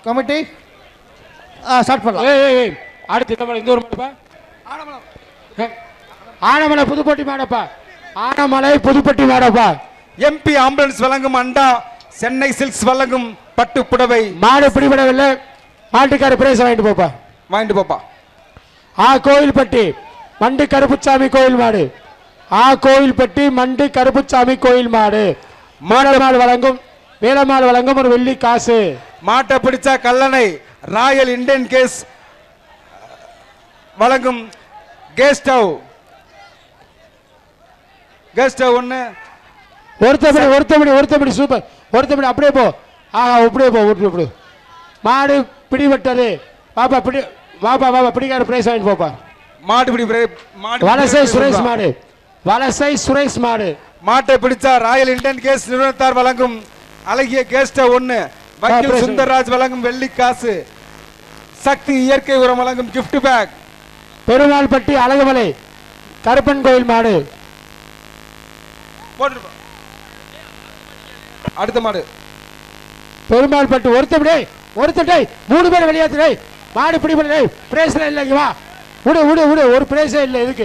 Committee start பண்ணலாம் ஏய் ஏய், ஏய் அடுத்து இந்த மாடு இந்த ஒரு மாடுப்பா ஏ, ஆனமலை புதுப்பட்டி மாடப்பா ஆனமலை புதுப்பட்டி மாடப்பா எம்பி ஆம்புலன்ஸ் வழங்கும் அண்டா சென்னை சில்க்ஸ் வழங்கும் பட்டு புடவை மாடு பிடிபடவில்லை மாட்டுக்கார பிரேச வாங்கிட்டு போப்பா வாங்கிட்டு போப்பா ஆ கோயில்பட்டி மண்டு கருப்புச்சாமி கோயில் மாடு ஆ கோயில்பட்டி மண்டு கருப்புச்சாமி கோயில் மாடு மாடமாடு வழங்கும் வேலமாடு வழங்கும் ஒரு வெள்ளி காசு மாட்டை பிடிச்சா கல்லணை ராயல் இந்தியன் கேஸ் வழங்கும் கேஸ் ஸ்டவ் கேஸ் ஸ்டவ் ஒன்று ஒருத்தபடி ஒருத்தபடி ஒருத்தபடி சூப்பர் ஒருத்தபடி அப்படியே போ ஆஹா அப்படியே போ விட்டு விடு மாடு பிடிபட்டது பாப்பா பிடி வாப்பா வாப்பா பிடிக்கார பிரைஸ் வாங்கிட்டு போப்பா மாட்டு பிடி பிரே- மாடு வலசை பிடி சுரேஷ் பிரே- மாடு வலசை சுரேஷ் மாடு மாட்டை பிடிச்சா ராயல் இந்தியன் கேஸ் நிறுவனத்தார் வழங்கும் அழகிய கேஸ் ஸ்டவ் ஒன்று வக்கீல் பிரேசன். சுந்தர்ராஜ் வழங்கும் வெள்ளி காசு சக்தி இயற்கை உரம் வழங்கும் gift பேக் பெருமாள்பட்டி அழகுமலை கருப்பன் கோயில் மாடு போட்டுருப்பா அடுத்த மாடு பெருமாள்பட்டி ஒருத்தபடி ஒருத்தட்டை மூணு பேர் வெளியேற்றுடே மாடு பிடிபடே பிரேஸ்ல இல்லை இங்க வா விடு விடு விடு ஒரு பிரேஸே இல்லை இதுக்கு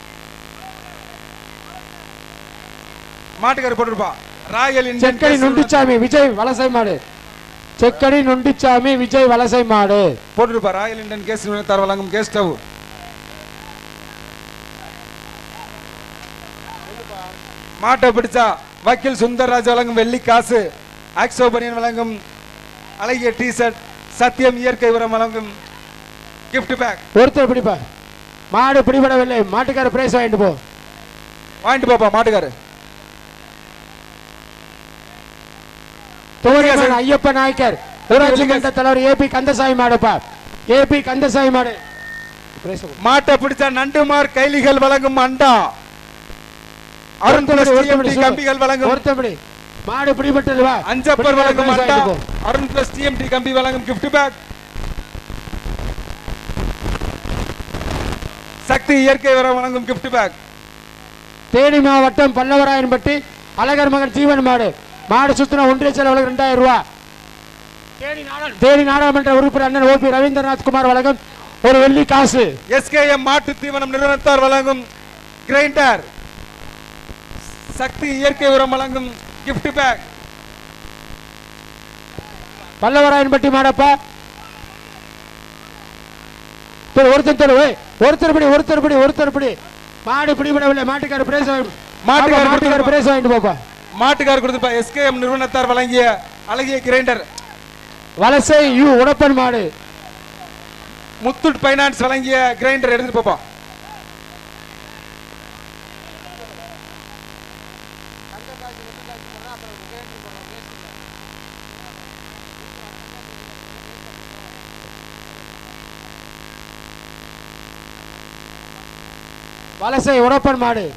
மாட்டுக்காரு போட்டுருப்பா royal Indian Sekkadi gas Nundichami Vijay Valasai மாடு செக்கடி நுண்டிச்சாமி விஜய் வலசை மாடு போட்டுருப்பா ராயல் இந்தியன் கேஸ் நிறுவனத்தார் வழங்கும் கேஸ் ஸ்டவ் மாட்டை பிடிச்சா வக்கீல் சுந்தர்ராஜ் வழங்கும் வெள்ளி காசு ஆக்சோபனியன் வழங்கும் அழகிய டி ஷர்ட் சத்தியம் இயற்கை உரம் வழங்கும் gift பேக் ஒருத்தர் பிடிப்பா மாடு பிடிபடவில்லை மாட்டுக்கார பிரைஸ் வாங்கிட்டு போ வாங்கிட்டு போப்பா மாட்டுக்காரு துவரியம்மன் ஐயப்ப நாயக்கர் ஊராட்சி மன்ற தலைவர் ஏபி கந்தசாமி மாடுப்பா ஏபி கந்தசாமி மாடு பிரைஸ் கொடு. மாட்டை பிடிச்சா நண்டுமார் கைலிகள் வழங்கும் அண்டா அருண் ஒருத்தபடி, பிளஸ் ஒருத்தபடி, TMT கம்பிகள் வழங்கும் ஒருத்தபடி மாடு பிடிபட்டது வா அஞ்சப்பர் பிடிக்கார வழங்கும் prize அண்டா வாங்கிட்டு போ. அருண் பிளஸ் டிஎம்டி கம்பி வழங்கும் gift பேக் சக்தி இயற்கை உரம் வழங்கும் gift பேக் தேனி மாவட்டம் பல்லவராயன்பட்டி அழகர் மகன் ஜீவன் மாடு மாடு சுத்தின ஒன்றிய செலவு ரெண்டாயிரம் ரூபா தேனி நாடா- தேனி நாடாளுமன்ற உறுப்பினர் அண்ணன் ஓபி ரவீந்திரநாத் குமார் வழங்கும் ஒரு வெள்ளி காசு எஸ்கேஎம் மாட்டு தீவனம் நிறுவனத்தார் வழங்கும் கிரைண்டர் சக்தி இயற்கை உரம் வழங்கும் gift பேக் பல்லவராயன்பட்டி மாடப்பா சரி, ஒருத்தர் தரு ஏய், ஒருத்தர் படி ஒருத்தர் படி ஒருத்தர் படி மாடு பிடிபடவில்லை மாட்டுக்கார பிரேஸ் மாட்டுக்கார மாட்டுக்கார கொடுத்துருப்பா. பிரேஸ் வாங்கிட்டு போப்பா மாட்டுக்கார் கொடுத்துப்பா எஸ்கேஎம் நிறுவனத்தார் வழங்கிய அழகிய கிரைண்டர் வலசை யூ உடப்பன் மாடு முத்தூட் பைனான்ஸ் வழங்கிய கிரைண்டர் எடுத்துட்டு போப்பா வலசை உடப்பன் மாடு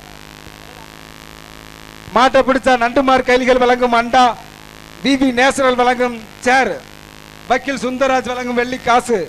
மாட்டை பிடிச்சா நண்டுமார் கைலிகள் வழங்கும் அண்டா விவி நேச்சுரல் வழங்கும் சேர் வக்கீல் சுந்தரராஜ் வழங்கும் வெள்ளி காசு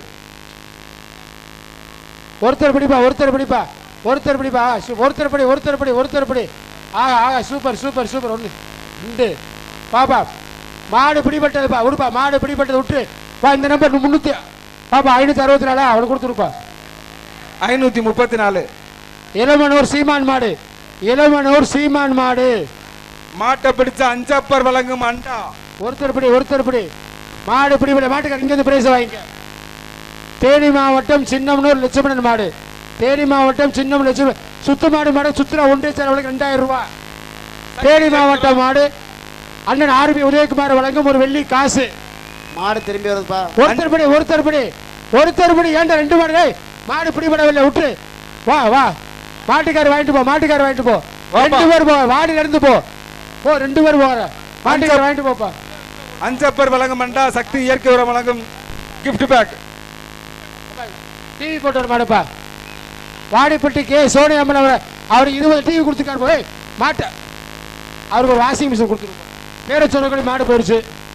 ஒருத்தர் பிடிப்பா ஒருத்தர் பிடிப்பா ஒருத்தர் பிடிப்பா ஆ, சு- ஒருத்தர் படி ஒருத்தர் படி ஒருத்தர் படி ஆகா ஆகா சூப்பர் சூப்பர் சூப்பர் ஒன்று ரெண்டு பாப்பா மாடு பிடிபட்டதுப்பா விடுப்பா மாடு பிடிபட்டது விட்டு பா இந்த நம்பர் முந்நூற்றி பாப்பா ஐநூற்றி அறுபத்தி நாலா அவனுக்கு கொடுத்துருப்பா ஐநூத்தி முப்பத்தி நாலு இளமனூர் சீமான் மாடு இளமனூர் சீமான் மாடு மாட்டை பிடிச்ச அஞ்சப்பர் வழங்கும் அண்டா ஒருத்தர் படி ஒருத்தர் படி மாடு பிடிபட மாட்டுக்கார இங்கேருந்து பிரைஸ் வாங்கிக்க தேனி மாவட்டம் சின்னமனூர் லட்சுமணன் மாடு தேனி மாவட்டம் சின்னம் லட்சுமணன் சுத்து மாடு மாடு சுற்றுலா ஒன்றிய செலவுக்கு ரெண்டாயிரம் ரூபாய் தேனி மாவட்டம் மாடு அண்ணன் ஆர்பி உதயகுமார் வழங்கும் ஒரு வெள்ளி காசு மாடு திரும்பி வருதுப்பா ஒருத்தர் படி ஒருத்தர் படி ஒருத்தர் படி ஏன்டா ரெண்டு மாடு டேய், மாடு பிடிபடவில்லை விட்டு வா வா மாட்டுக்கார் வாங்கிட்டு போ மாட்டுக்கார் வாங்கிட்டு போ வாப்பா. ரெண்டு பேர் போ வாடி நடந்து போ போ ரெண்டு பேர் போற மாட்டுக்கார் வாங்கிட்டு போப்பா அஞ்சப்பர் வழங்கும் அண்டா சக்தி இயற்கை உரம் வழங்கும் gift பேக் டிவி போட்டு வர மாட்டப்பா வாடிப்பட்டி கே சோனியா அம்மன் அவர் அவருக்கு இருபது டிவி கொடுத்துருக்காரு போய் மாட்ட அவருக்கு ஒரு வாஷிங் மிஷின் கொடுத்துருக்கோம் பேரை சொன்னபடி மாடு போயிடுச்சு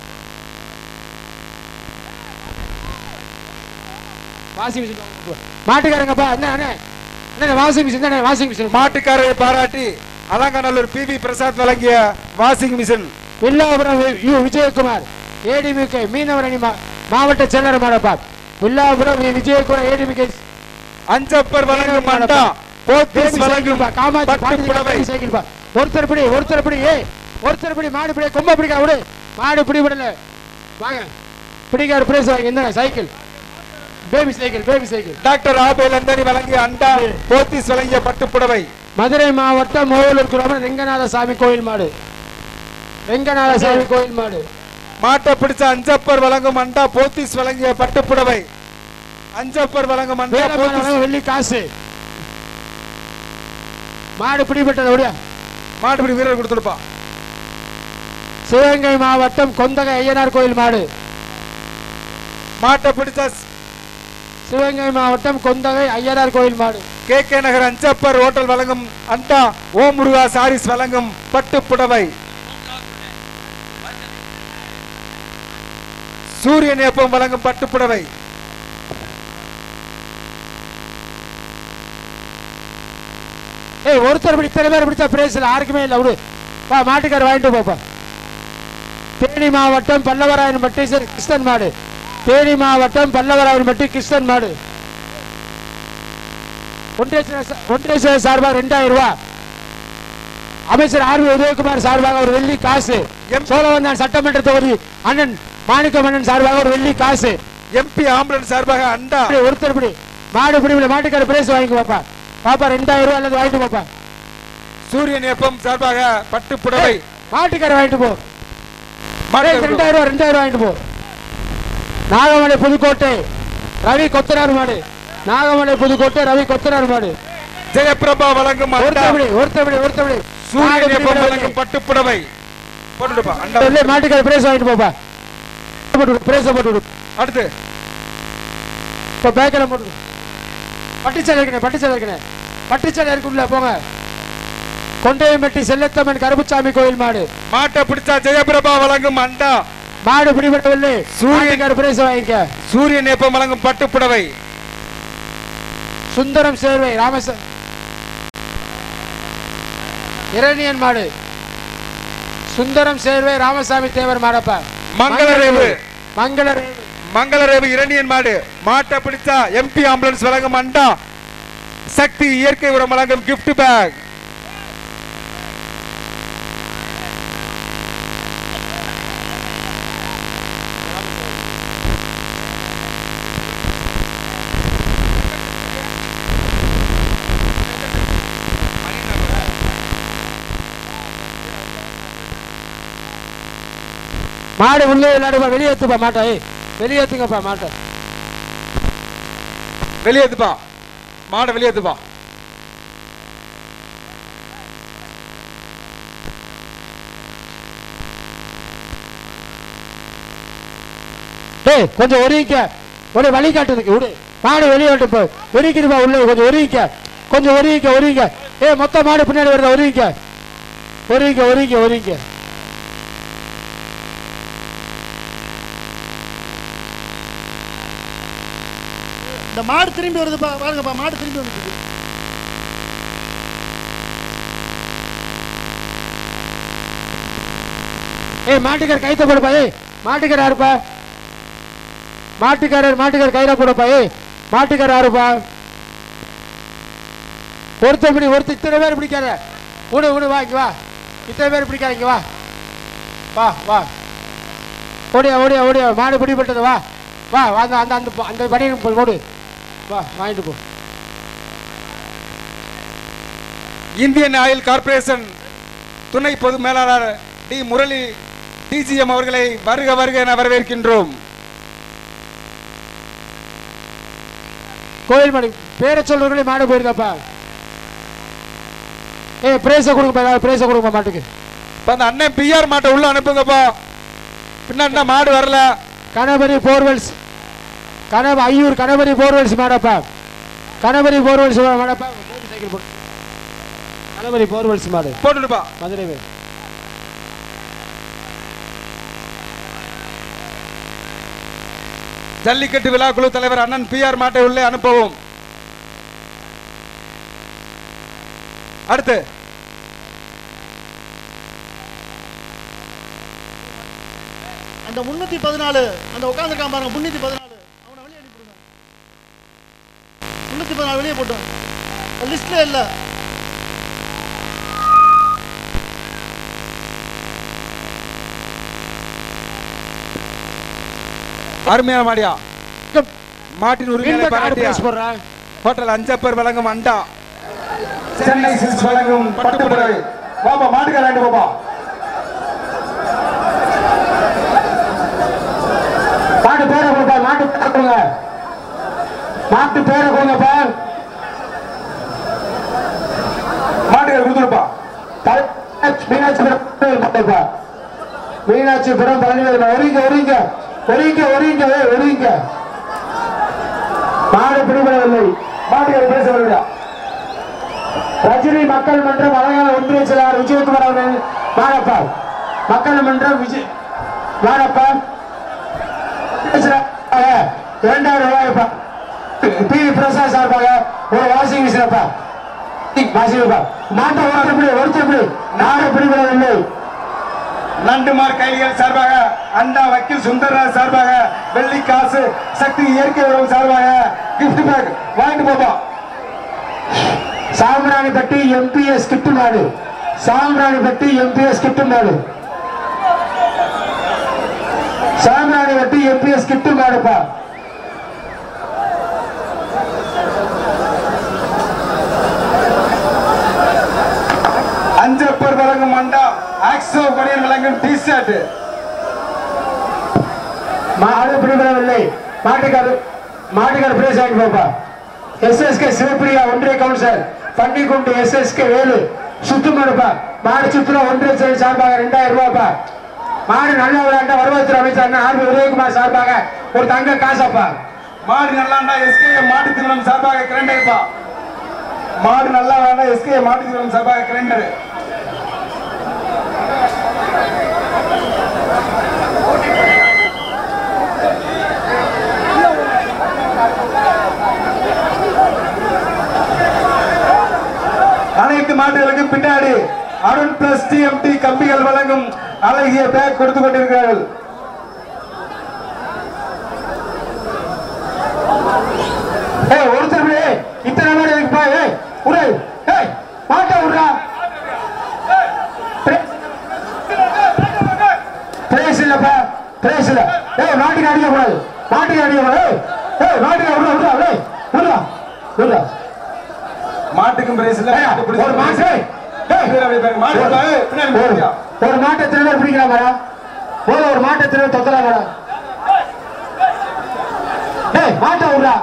வாஷிங் மிஷின் மாட்டுக்காரங்கப்பா என்ன அண்ணே என்ன வாஷிங் மிஷின் தானே வாஷிங் மிஷின் மாட்டுக்காரரை பாராட்டி அலங்காநல்லூர் பி வி பிரசாத் வழங்கிய washing machine Villapuram U Vijayakumar ADMK மீனவர் அணி மா- மாவட்ட செயலர் மாடப்பா வில்லாபுரம் வி- விஜயகுமார் ஏடிமிகே அஞ்சப்பர் வழங்கும் அண்டா போத்தீஸ் வழங்கும் காமாட்சி பட்டு பாண்டி புடவை சைக்கிள் பா ஒருத்தர் பிடி ஒருத்தர் பிடி ஏய் ஒருத்தர் பிடி மாடு பிடி கொம்ப பிடிக்கா விடு மாடு பிடி விடல வாங்க பிடிக்காரு பிரைஸ் வாங்க இந்த cycle baby cycle baby cycle doctor Abel Anthony வழங்கிய அண்டா போத்தீஸ் வழங்கிய பட்டு புடவை மதுரை மாவட்டம் மோகலூர் குளம் ரெங்கநாத சாமி கோயில் மாடு ரெங்கநாத சாமி கோயில் மாடு மாட்டை பிடிச்ச அஞ்சப்பர் வழங்கும் அண்டா போத்தீஸ் வழங்கிய பட்டு புடவை அஞ்சப்பர் வழங்கும் அண்டா வீரமான போத்தீஸ் வழங்கும் வெள்ளி காசு மாடு பிடிபட்டது ஒடியா மாட்டுப்பிடி வீரர் கொடுத்துடுப்பா சிவகங்கை மாவட்டம் கொந்தகை ஐயனார் கோயில் மாடு மாட்டை பிடிச்ச சிவகங்கை மாவட்டம் கொந்தகை ஐயனார் கோயில் மாடு K K Nagar Anjappar hotel வழங்கும் அண்டா ஓ முருகா சாரீஸ் வழங்கும் பட்டு புடவை சூரியன் ஏப்பம் வழங்கும் பட்டு புடவை ஏய் ஒருத்தர் இப்படி இத்தனை பேர் பிடிச்சா பிரேசில் யாருக்குமே இல்லை விடு வா மாட்டுக்கார் வாங்கிட்டு போப்பா தேனி மாவட்டம் பல்லவராயன்பட்டி சரி கிருஷ்ணன் மாடு தேனி மாவட்டம் பல்லவராயன்பட்டி கிருஷ்ணன் மாடு ஒன்றிய செயலர் ஒன்றிய செயலர் சார்பாக ரெண்டாயிரம் ரூபாய் அமைச்சர் ஆர் வி உதயகுமார் சார்பாக ஒரு வெள்ளி காசு எம். சோழவந்தான் சட்டமன்ற தொகுதி அண்ணன் மாணிக்க மன்னன் சார்பாக ஒரு வெள்ளி காசு எம்பி ஆம்புலன்ஸ் சார்பாக அண்டா இப்படி ஒருத்தர் இப்படி மாடு இப்படி இப்படி மாட்டுக்கார பிரைஸ் வாங்கிக்கோ பாப்பா பாப்பா ரெண்டாயிரம் ரூபாய் அல்லது வாங்கிட்டு போப்பா சூரியன் ஏப்பம் சார்பாக பட்டு புடவை மாட்டுக்கார வாங்கிட்டு போ மாட்டு ஏய், ரெண்டாயிரம் ரூபாய் ரெண்டாயிரம் வாங்கிட்டு போ நாகமலை புதுக்கோட்டை ரவி கொத்தனார் மாடு நாகமலை புதுக்கோட்டை ரவி கொத்தனார் மாடு ஜெயபிரபா வழங்கும் அண்டா ஒருத்தபடி ஒருத்தபடி ஒருத்தபடி சூரியன் ஏப்பம் வழங்கும் பட்டு புடவை போட்டுடுப்பா அண்டா மாட்டுக்கார பிரைஸ் வாங்கிட்டு போப்பா போட்டு விடு பிரைஸை போட்டு விடு அடுத்து இப்போ பேக்கில் போட்டு விடு. பட்டுச்சேலை இருக்கணும் பட்டுச்சேலை இருக்கணும் பட்டுச்சேலை இருக்குல்ல போங்க கொண்டையம்பட்டி செல்லத்தம்மன் கருப்புச்சாமி கோயில் மாடு மாட்டை பிடிச்சா ஜெயபிரபா வழங்கும் அண்டா மாடு பிடிபடவில்லை சூரியன். சூரியன் பிரைஸ் வாங்கிக்க சூரியன் ஏப்பம் வழங்கும் பட்டு புடவை சுந்தரம் சேர்வை ராமச இரணியன் மாடு சுந்தரம் சேர்வை ராமசாமி தேவர் மாடப்பா மங்களரேவு. மங்களரேவு மங்களரேவு இரணியன் மாடு மாட்டை பிடிச்சா எம்பி ஆம்புலன்ஸ் வழங்கும் அண்டா சக்தி இயற்கை உரம் வழங்கும் gift பேக் மாடு உள்ளே விளையாடுப்பா வெளியேத்துப்பா மாட்டா ஏய் வெளியேத்துங்கப்பா மாட்டை வெளியேத்துப்பா மாடை வெளியேத்துப்பா டேய் கொஞ்சம் ஒருங்கிக்க ஒரு வழி காட்டுறதுக்கு விடு மாடு வெளியே விட்டு போ ஒருங்கிருப்பா உள்ள கொஞ்சம் ஒருங்கிக்க கொஞ்சம் ஒருங்கிக்க ஒருங்கிக்க ஏய் மொத்த மாடு பின்னாடி வருதா ஒருங்கிக்க ஒருங்கிக்க ஒருங்கிக்க ஒருங்கிக்க இந்த மாடு திரும்பி வருதுப்பா பாருங்கப்பா மாடு திரும்பி வந்துருக்கு ஏய் மாட்டுக்கார் கைத்த போடுப்பா ஏய் மாட்டுக்கார் யாருப்பா மாட்டுக்காரர் மாட்டுக்கார் கையில போடுப்பா ஏய் மாட்டுக்கார் யாருப்பா ஒருத்தர் இப்படி ஒருத்தர் இத்தனை பேர் பிடிக்காத விடு விடு வா இங்க வா இத்தனை பேர் பிடிக்காத இங்க வா வா வா ஓடியா ஓடியா ஓடியா மாடு பிடிப்பட்டது வா வா அந்த அந்த அந்த அந்த பணியை போடு வா வாங்கிட்டு போ இந்தியன் ஆயில் கார்ப்பரேஷன் துணை பொது மேலாளர் டி முரளி டிஜிஎம் அவர்களை வருக வருக என வரவேற்கின்றோம் கோயில் மாடு பேரை சொல்றவங்களே மாடு போயிருக்காப்பா ஏய் பிரேச கொடுங்கப்பா ஏதாவது பிரேச கொடுங்க மாட்டுக்கு இப்ப அந்த அண்ணன் பிஆர் மாட்டை உள்ள அனுப்புங்கப்பா பின்னாடி மாடு வரல கணபதி போர்வெல்ஸ் கணப ஐயூர் கணபதி போர்வெல்ஸ் மாடப்பா கணபதி போர்வெல்ஸ் மாடப்பா மோட்டர் சைக்கிள் போடு கணபதி போர்வெல்ஸ் மாடு போட்டுடுப்பா மதுரை வே- ஜல்லிக்கட்டு விழா குழு தலைவர் அண்ணன் பிஆர் மாட்டை உள்ளே அனுப்பவும் அடுத்து அந்த அந்த முன்னூத்தி பதினாலு அந்த உட்காந்துருக்கான் பாருங்க முன்னூத்தி பதினாலு அவனை வெளியே அனுப்பிடுங்க முன்னூத்தி பதினாலு வெளியே போட்டோம் லிஸ்ட்ல இல்ல அருமையான மாடியா மாட்டின் உரிமையாளர் மீன்பட்டு ஆடு பாராட்டியா பிரைஸ் போடுறான் ஹோட்டல் அஞ்சப்பர் வழங்கும் அண்டா சென்னை சில்க்ஸ் வழங்கும் பட்டுப்புடவை பாப்பா மாட்டுக்கார ரெண்டு பாப்பா மாட்டு பேரை கொடுப்பா மாட்டு பேரை கொடுங்க மாட்டு பேரை கொடுங்கப்பா மாட்டுக்கார கொடுத்துருப்பா தல்- மீனாட்சிபுரம் மாட்டுப்பா மீனாட்சிபுரம் பழனிவேல் ஒருங்க ஒருங்க ஒருங்க ஒருங்க ஏய், ஒருங்க மாடு பிடிபடவில்லை மாட்டுக்கார பேச வருவியா ரஜினி மக்கள் மன்றம் அழகான ஒன்றிய செயலாளர் விஜயகுமார் அவர்கள் மாடப்பா மக்கள் மன்றம் விஜய் மாடப்பா இரண்டாயிரம் ரூபாய்ப்பா பி பிரசாத் சார்பாக ஒரு வாஷிங் மிஷினப்பா வாஷிங் மாட்டை ஒருத்தப்படி ஒருத்தப்படி நாடு பிடிபடவில்லை நண்டுமார் கைலிகள் சார்பாக அண்டா வக்கீல் சுந்தரராஜ் சார்பாக வெள்ளி காசு சக்தி இயற்கை உறவு சார்பாக gift பேக் வாங்கிட்டு போப்பா சாம்பிராணிப்பட்டி எம்பிஎஸ் கிட்டு மாடு சாம்பிராணிப்பட்டி எம்பிஎஸ் கிட்டு மாடு சாம்பிராணிப்பட்டி எம்பிஎஸ் கிட்டு மாடுப்பா அஞ்சப்பர் வழங்கும் அண்டா ஆக்ஸோ பனியன் வழங்கும் டி ஷர்ட் மாடு பிடிபடவில்லை மாட்டுக்காரு மாட்டுக்காரு பிரைஸ் ஆகி பாப்பா எஸ்எஸ்கே சிவப்பிரியா ஒன்றிய கவுன்சிலர் பன்னிக்குண்டு எஸ்எஸ்கே வேலு சுத்து மாடுப்பா மாடு சுற்றுலா ஒன்றிய செயல் சார்பாக ரெண்டாயிரம் ரூபாய்ப்பா மாடு நல்ல விளையாண்ட வருவாய்த்துறை அமைச்சர் அண்ணா ஆர் பி உதயகுமார் சார்பாக ஒரு தங்க காசாப்பா மாடு நல்லாண்டா எஸ்கே மாட்டு திருமணம் சார்பாக கிரைண்டர்ப்பா மாடு நல்லா வேண்டாம் எஸ்கே மாட்டு திருமணம் சார்பாக கிரைண்டர் அனைத்து மாட்டுகளுக்கும் பின்னாடி அருண் பிளஸ் டிஎம்டி கம்பிகள் வழங்கும் அழகிய பேக் கொடுத்து கொண்டிருக்கிறார்கள் ஏய் ஒருத்தர் இப்படி, இத்தனை மாடு இருக்குப்பா ஏய் உரு ஏய் மாட்டை விடுறா பிரேஸ் இல்லப்பா பிரேஸ் இல்ல ஏய் மாட்டுக்கு அடிக்க கூடாது மாட்டுக்கு அடிக்க கூடாது ஏய், ஏய் மாட்டுக்கு விடுறா விடுறா ஏய் விடுறா விடுறா மாட்டுக்கும் பிரைஸ் இல்ல ஏய், மாட்டு பிடிச்சு ஒரு மாட்டு ஏய், ஏய், மாட்டு ஏய், பின்னாடி ஒரு- போறியா? ஒரு மாட்டை எத்தனை பேர் பிடிக்கலாமாடா ஒரு ஒரு மாட்டை எத்தனை பேர் தொத்தலாமாடா ஏய் மாட்டை விடுறா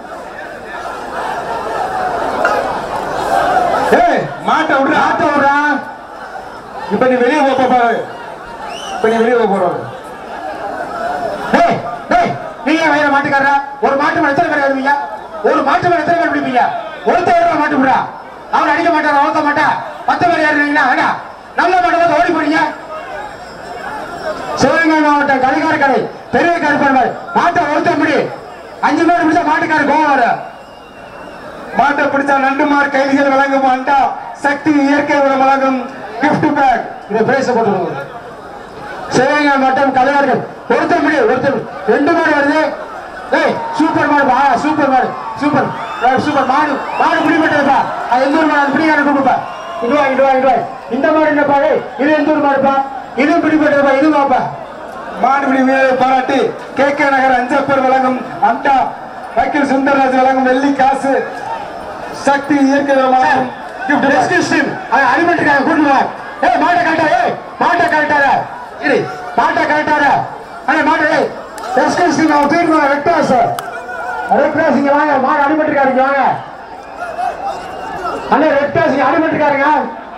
ஏய் மாட்டை விடுறா மாட்டை விடுறா இப்ப நீ வெளியே போ பாரு இப்ப நீ வெளியே போக போறாரு டேய் டேய் நீங்க வேற மாட்டுக்காரரா ஒரு மாட்டு மேல எத்தனை பேர் வருவீங்க ஒரு மாட்டு மேல எத்தனை பேர் பிடிப்பீங்க ஒருத்தர் ஒரு மாட்டு விடுறா அவர் அடிக்க மாட்டாரா ஓக்க மாட்டா பத்து பேர் ஏறுறீங்களா வேணா நல்ல மாட்டு வந்து ஓடி போறீங்க சிவகங்கை மாவட்டம் கலிகார கடை பெரிய கருப்பன் மாட்டை ஒருத்தர் பிடி அஞ்சு பேர் பிடிச்சா மாட்டுக்காரர் கோவம் வரும் மாட்டை பிடிச்சா நண்டுமார் கைதிகள் வழங்கும் அண்டா சக்தி இயற்கை உரம் வழங்கும் கிஃப்ட் பேக் இதை பேச போட்டுருவோம் சிவகங்கை மாவட்டம் கலைஞர்கள் ஒருத்தர் முடி ஒருத்தர் ரெண்டு மாடு வருது ஏய் சூப்பர் மாடு பா சூப்பர் மாடு சூப்பர் ஏய், சூப்பர் மாடு மாடு பிடிபட்டதுப்பா அது எந்த ஊர் மாடு அது பிடிக்கார கூப்பிடுப்பா இங்க வா இங்க வா இங்க வா இந்த மாடு என்னப்பா ஏய், இது எந்த ஊர் மாடுப்பா இதுவும் பிடிபட்டதுப்பா இது வாப்பா மாடுபிடி வீரரை பாராட்டி கே கே நகர் அஞ்சப்பர் வழங்கும் அண்டா வக்கீல் சுந்தரராஜ் வழங்கும் வெள்ளி காசு சக்தி இயற்கை உரம் வழங்கும் gift bag. டெஸ்கிரிப்ஷன் அவன் அடிமட்டுக்காக கூட்டிட்டு வா ஏய் மாட்டை கரெக்டா ஏய் மாட்டை கரெக்டாரா இரு மாட்டை கரெக்டாரா அண்ணே மாட்டை ஏய் டெஸ்கிரிப்ஷன் அவன் தூக்கிட்டு வா ரெட் கிளாஸ் ரெட் கிளாஸ் இங்க வாங்க மாடு அடிமட்டுக்காரு இங்க வாங்க அண்ணே ரெட் கிளாஸ் இங்க அடிமட்டுக்காருங்க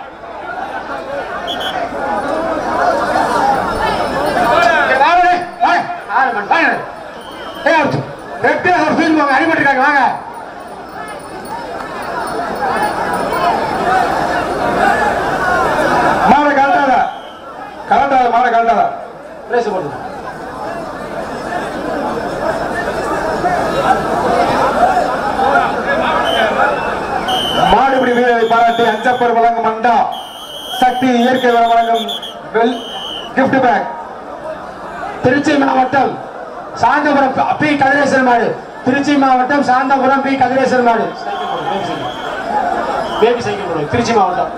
ரெட் கிளாஸ் ஒரு தூக்கிட்டு வாங்க அடிமட்டுக்காங்க வாங்க மாடை கலட்டாத கலட்டாத மாடை கலட்டாத பேச போடுங்க மாடுபிடி வீரரை பாராட்டி அஞ்சப்பர் வழங்கும் அண்டா சக்தி இயற்கை உரம் வழங்கும் வெல் gift பேக் திருச்சி மாவட்டம் சாந்தபுரம் பி கதிரேசன் மாடு திருச்சி மாவட்டம் சாந்தபுரம் பி கதிரேசன் மாடு பேபி சைக்கிள் போடு திருச்சி மாவட்டம்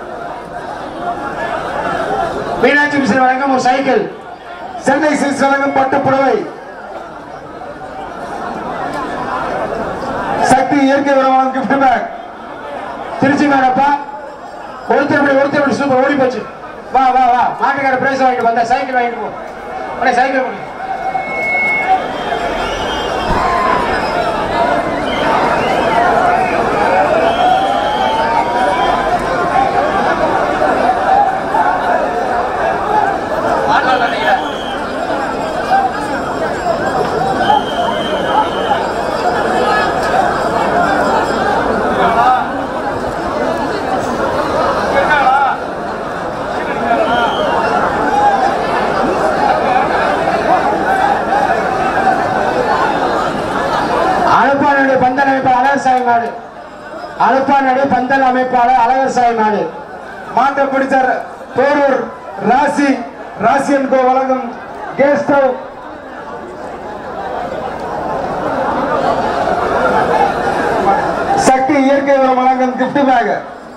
மீனாட்சி மிஷன் வழங்கும் ஒரு சைக்கிள் சென்னை சில்ஸ் வழங்கும் பட்டுப்புடவை சக்தி இயற்கை உரம் வழங்கும் gift பேக் திருச்சி மாடப்பா ஒருத்தர் இப்படி ஒருத்தர் இப்படி சூப்பர் ஓடி போச்சு வா வா வா மாட்டுக்கார பிரைஸ் வாங்கிட்டு வந்தா சைக்கிள் வாங்கிட்டு போ உடனே சைக்கிள் கொடு அனுப்பானுடைய பந்தல் அமைப்பாளர் அழகர் சாமி மாடு அனுப்பானுடைய பந்தல் அமைப்பாளர் அழகர் சாமி மாடு மாட்டை பிடிச்சார் பேரூர் ராசி ராசியன் கோ வழங்கும் கேஸ் ஸ்டவ் சக்தி இயற்கை உரம் வழங்கும் gift பேக்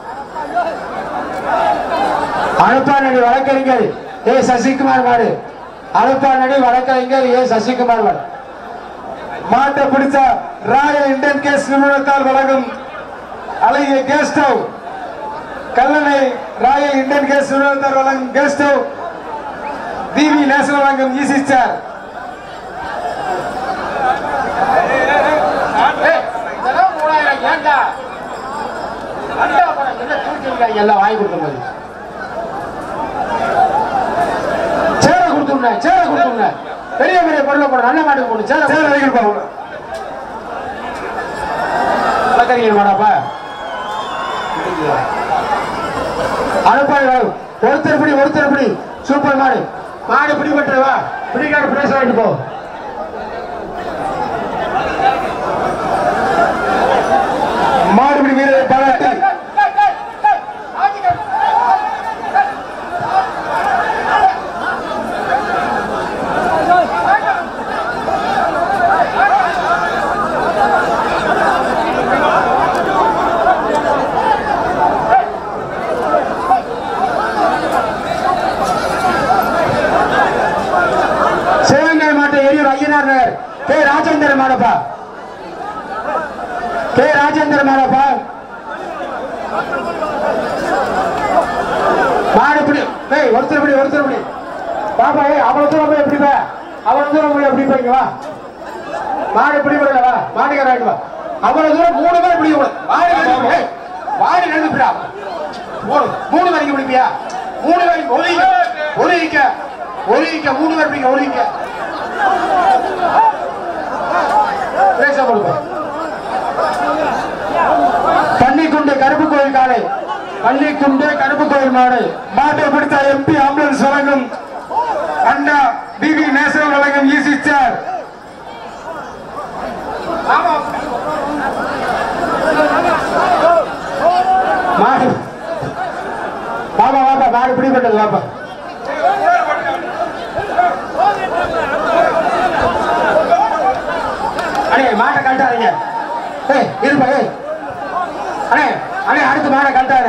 அனுப்பானடி வழக்கறிஞர் ஏ சசிகுமார் மாடு அனுப்பானடி வழக்கறிஞர் ஏ சசிகுமார் மாடு மாட்டை பிடிச்ச ராயல் இந்தியன் கேஸ் நிறுவனத்தால் வழங்கும் அழகிய gas stove Kallanai royal Indian gas நிறுவனத்தால் வழங்கும் கேஸ் ஸ்டவ் டிவி நேஷனல் வழங்கும் ஈசி சேர் ஏய், இதெல்லாம் மூணாயிரம் ஏன்டா? அண்டா பணம் என்ன தூக்கி வைக்கிறாங்க எல்லாம் வாங்கி கொடுத்த மாதிரி. சேரை கொடுத்துருந்தேன், சேரை கொடுத்துருந்தேன். பெரிய பெரிய பொருளை போடு, நல்ல மாட்டுக்கு போடு, சேரை சேர் கொடு. வைக்கணும் பாருங்க வழக்கறிஞர் மாடாப்பா அனுப்பாடு வாங்க. ஒருத்தர் பிடி ஒருத்தர் பிடி சூப்பர் மாடு மாடு பிடிபட்டு வா பிடிக்காடு பிரேச வாங்கிட்டு போ மாடுபிடி வீரரை பாராட்டி சிவகங்கை மாட்டை எரியூர் ஐயனார் நகர் கே ராஜேந்திர மாடப்பா கே ராஜேந்திர மாடப்பா மாடு பிடி ஏய் ஒருத்தர் பிடி ஒருத்தர் பிடி பாப்பா ஏய் அவ்வளவு தூரம் போய் எப்படி பா அவ்வளவு தூரம் போய் எப்படி போய்ங்க வா மாடு பிடி போடல வா மாட்டுக்கார ஆயிட்டு வா அவ்வளவு தூரம் மூணு பேர் பிடிக்க கூடாது மாடு நடந்து ஏய், மாடு நடந்து பிடா மூணு மூணு வரைக்கும் பிடிப்பியா மூணு வரைக்கும் ஒதுங்க ஒதுங்க ஒதுங்க மூணு பேர் பிடிக்க ஒதுங்க பேச கொடுப்போம் பன்னிக்குண்டு கருப்பு கோயில் காலை பன்னிக்குண்டு கருப்பு கோயில் மாடு மாட்டை பிடித்த எம்பி ஆம்புலன்ஸ் வழங்கும் அண்ணா டிவி நேஷனல் வழங்கும் ஈசி சேர் மாடு பாப்பா பாப்பா மாடு பிடிப்பட்டது பாப்பா அண்ணே மாட்டை கழட்டாதீங்க ஏய் இருப்பா ஏய் அண்ணே அண்ணே அடுத்து மாடை கழட்டானே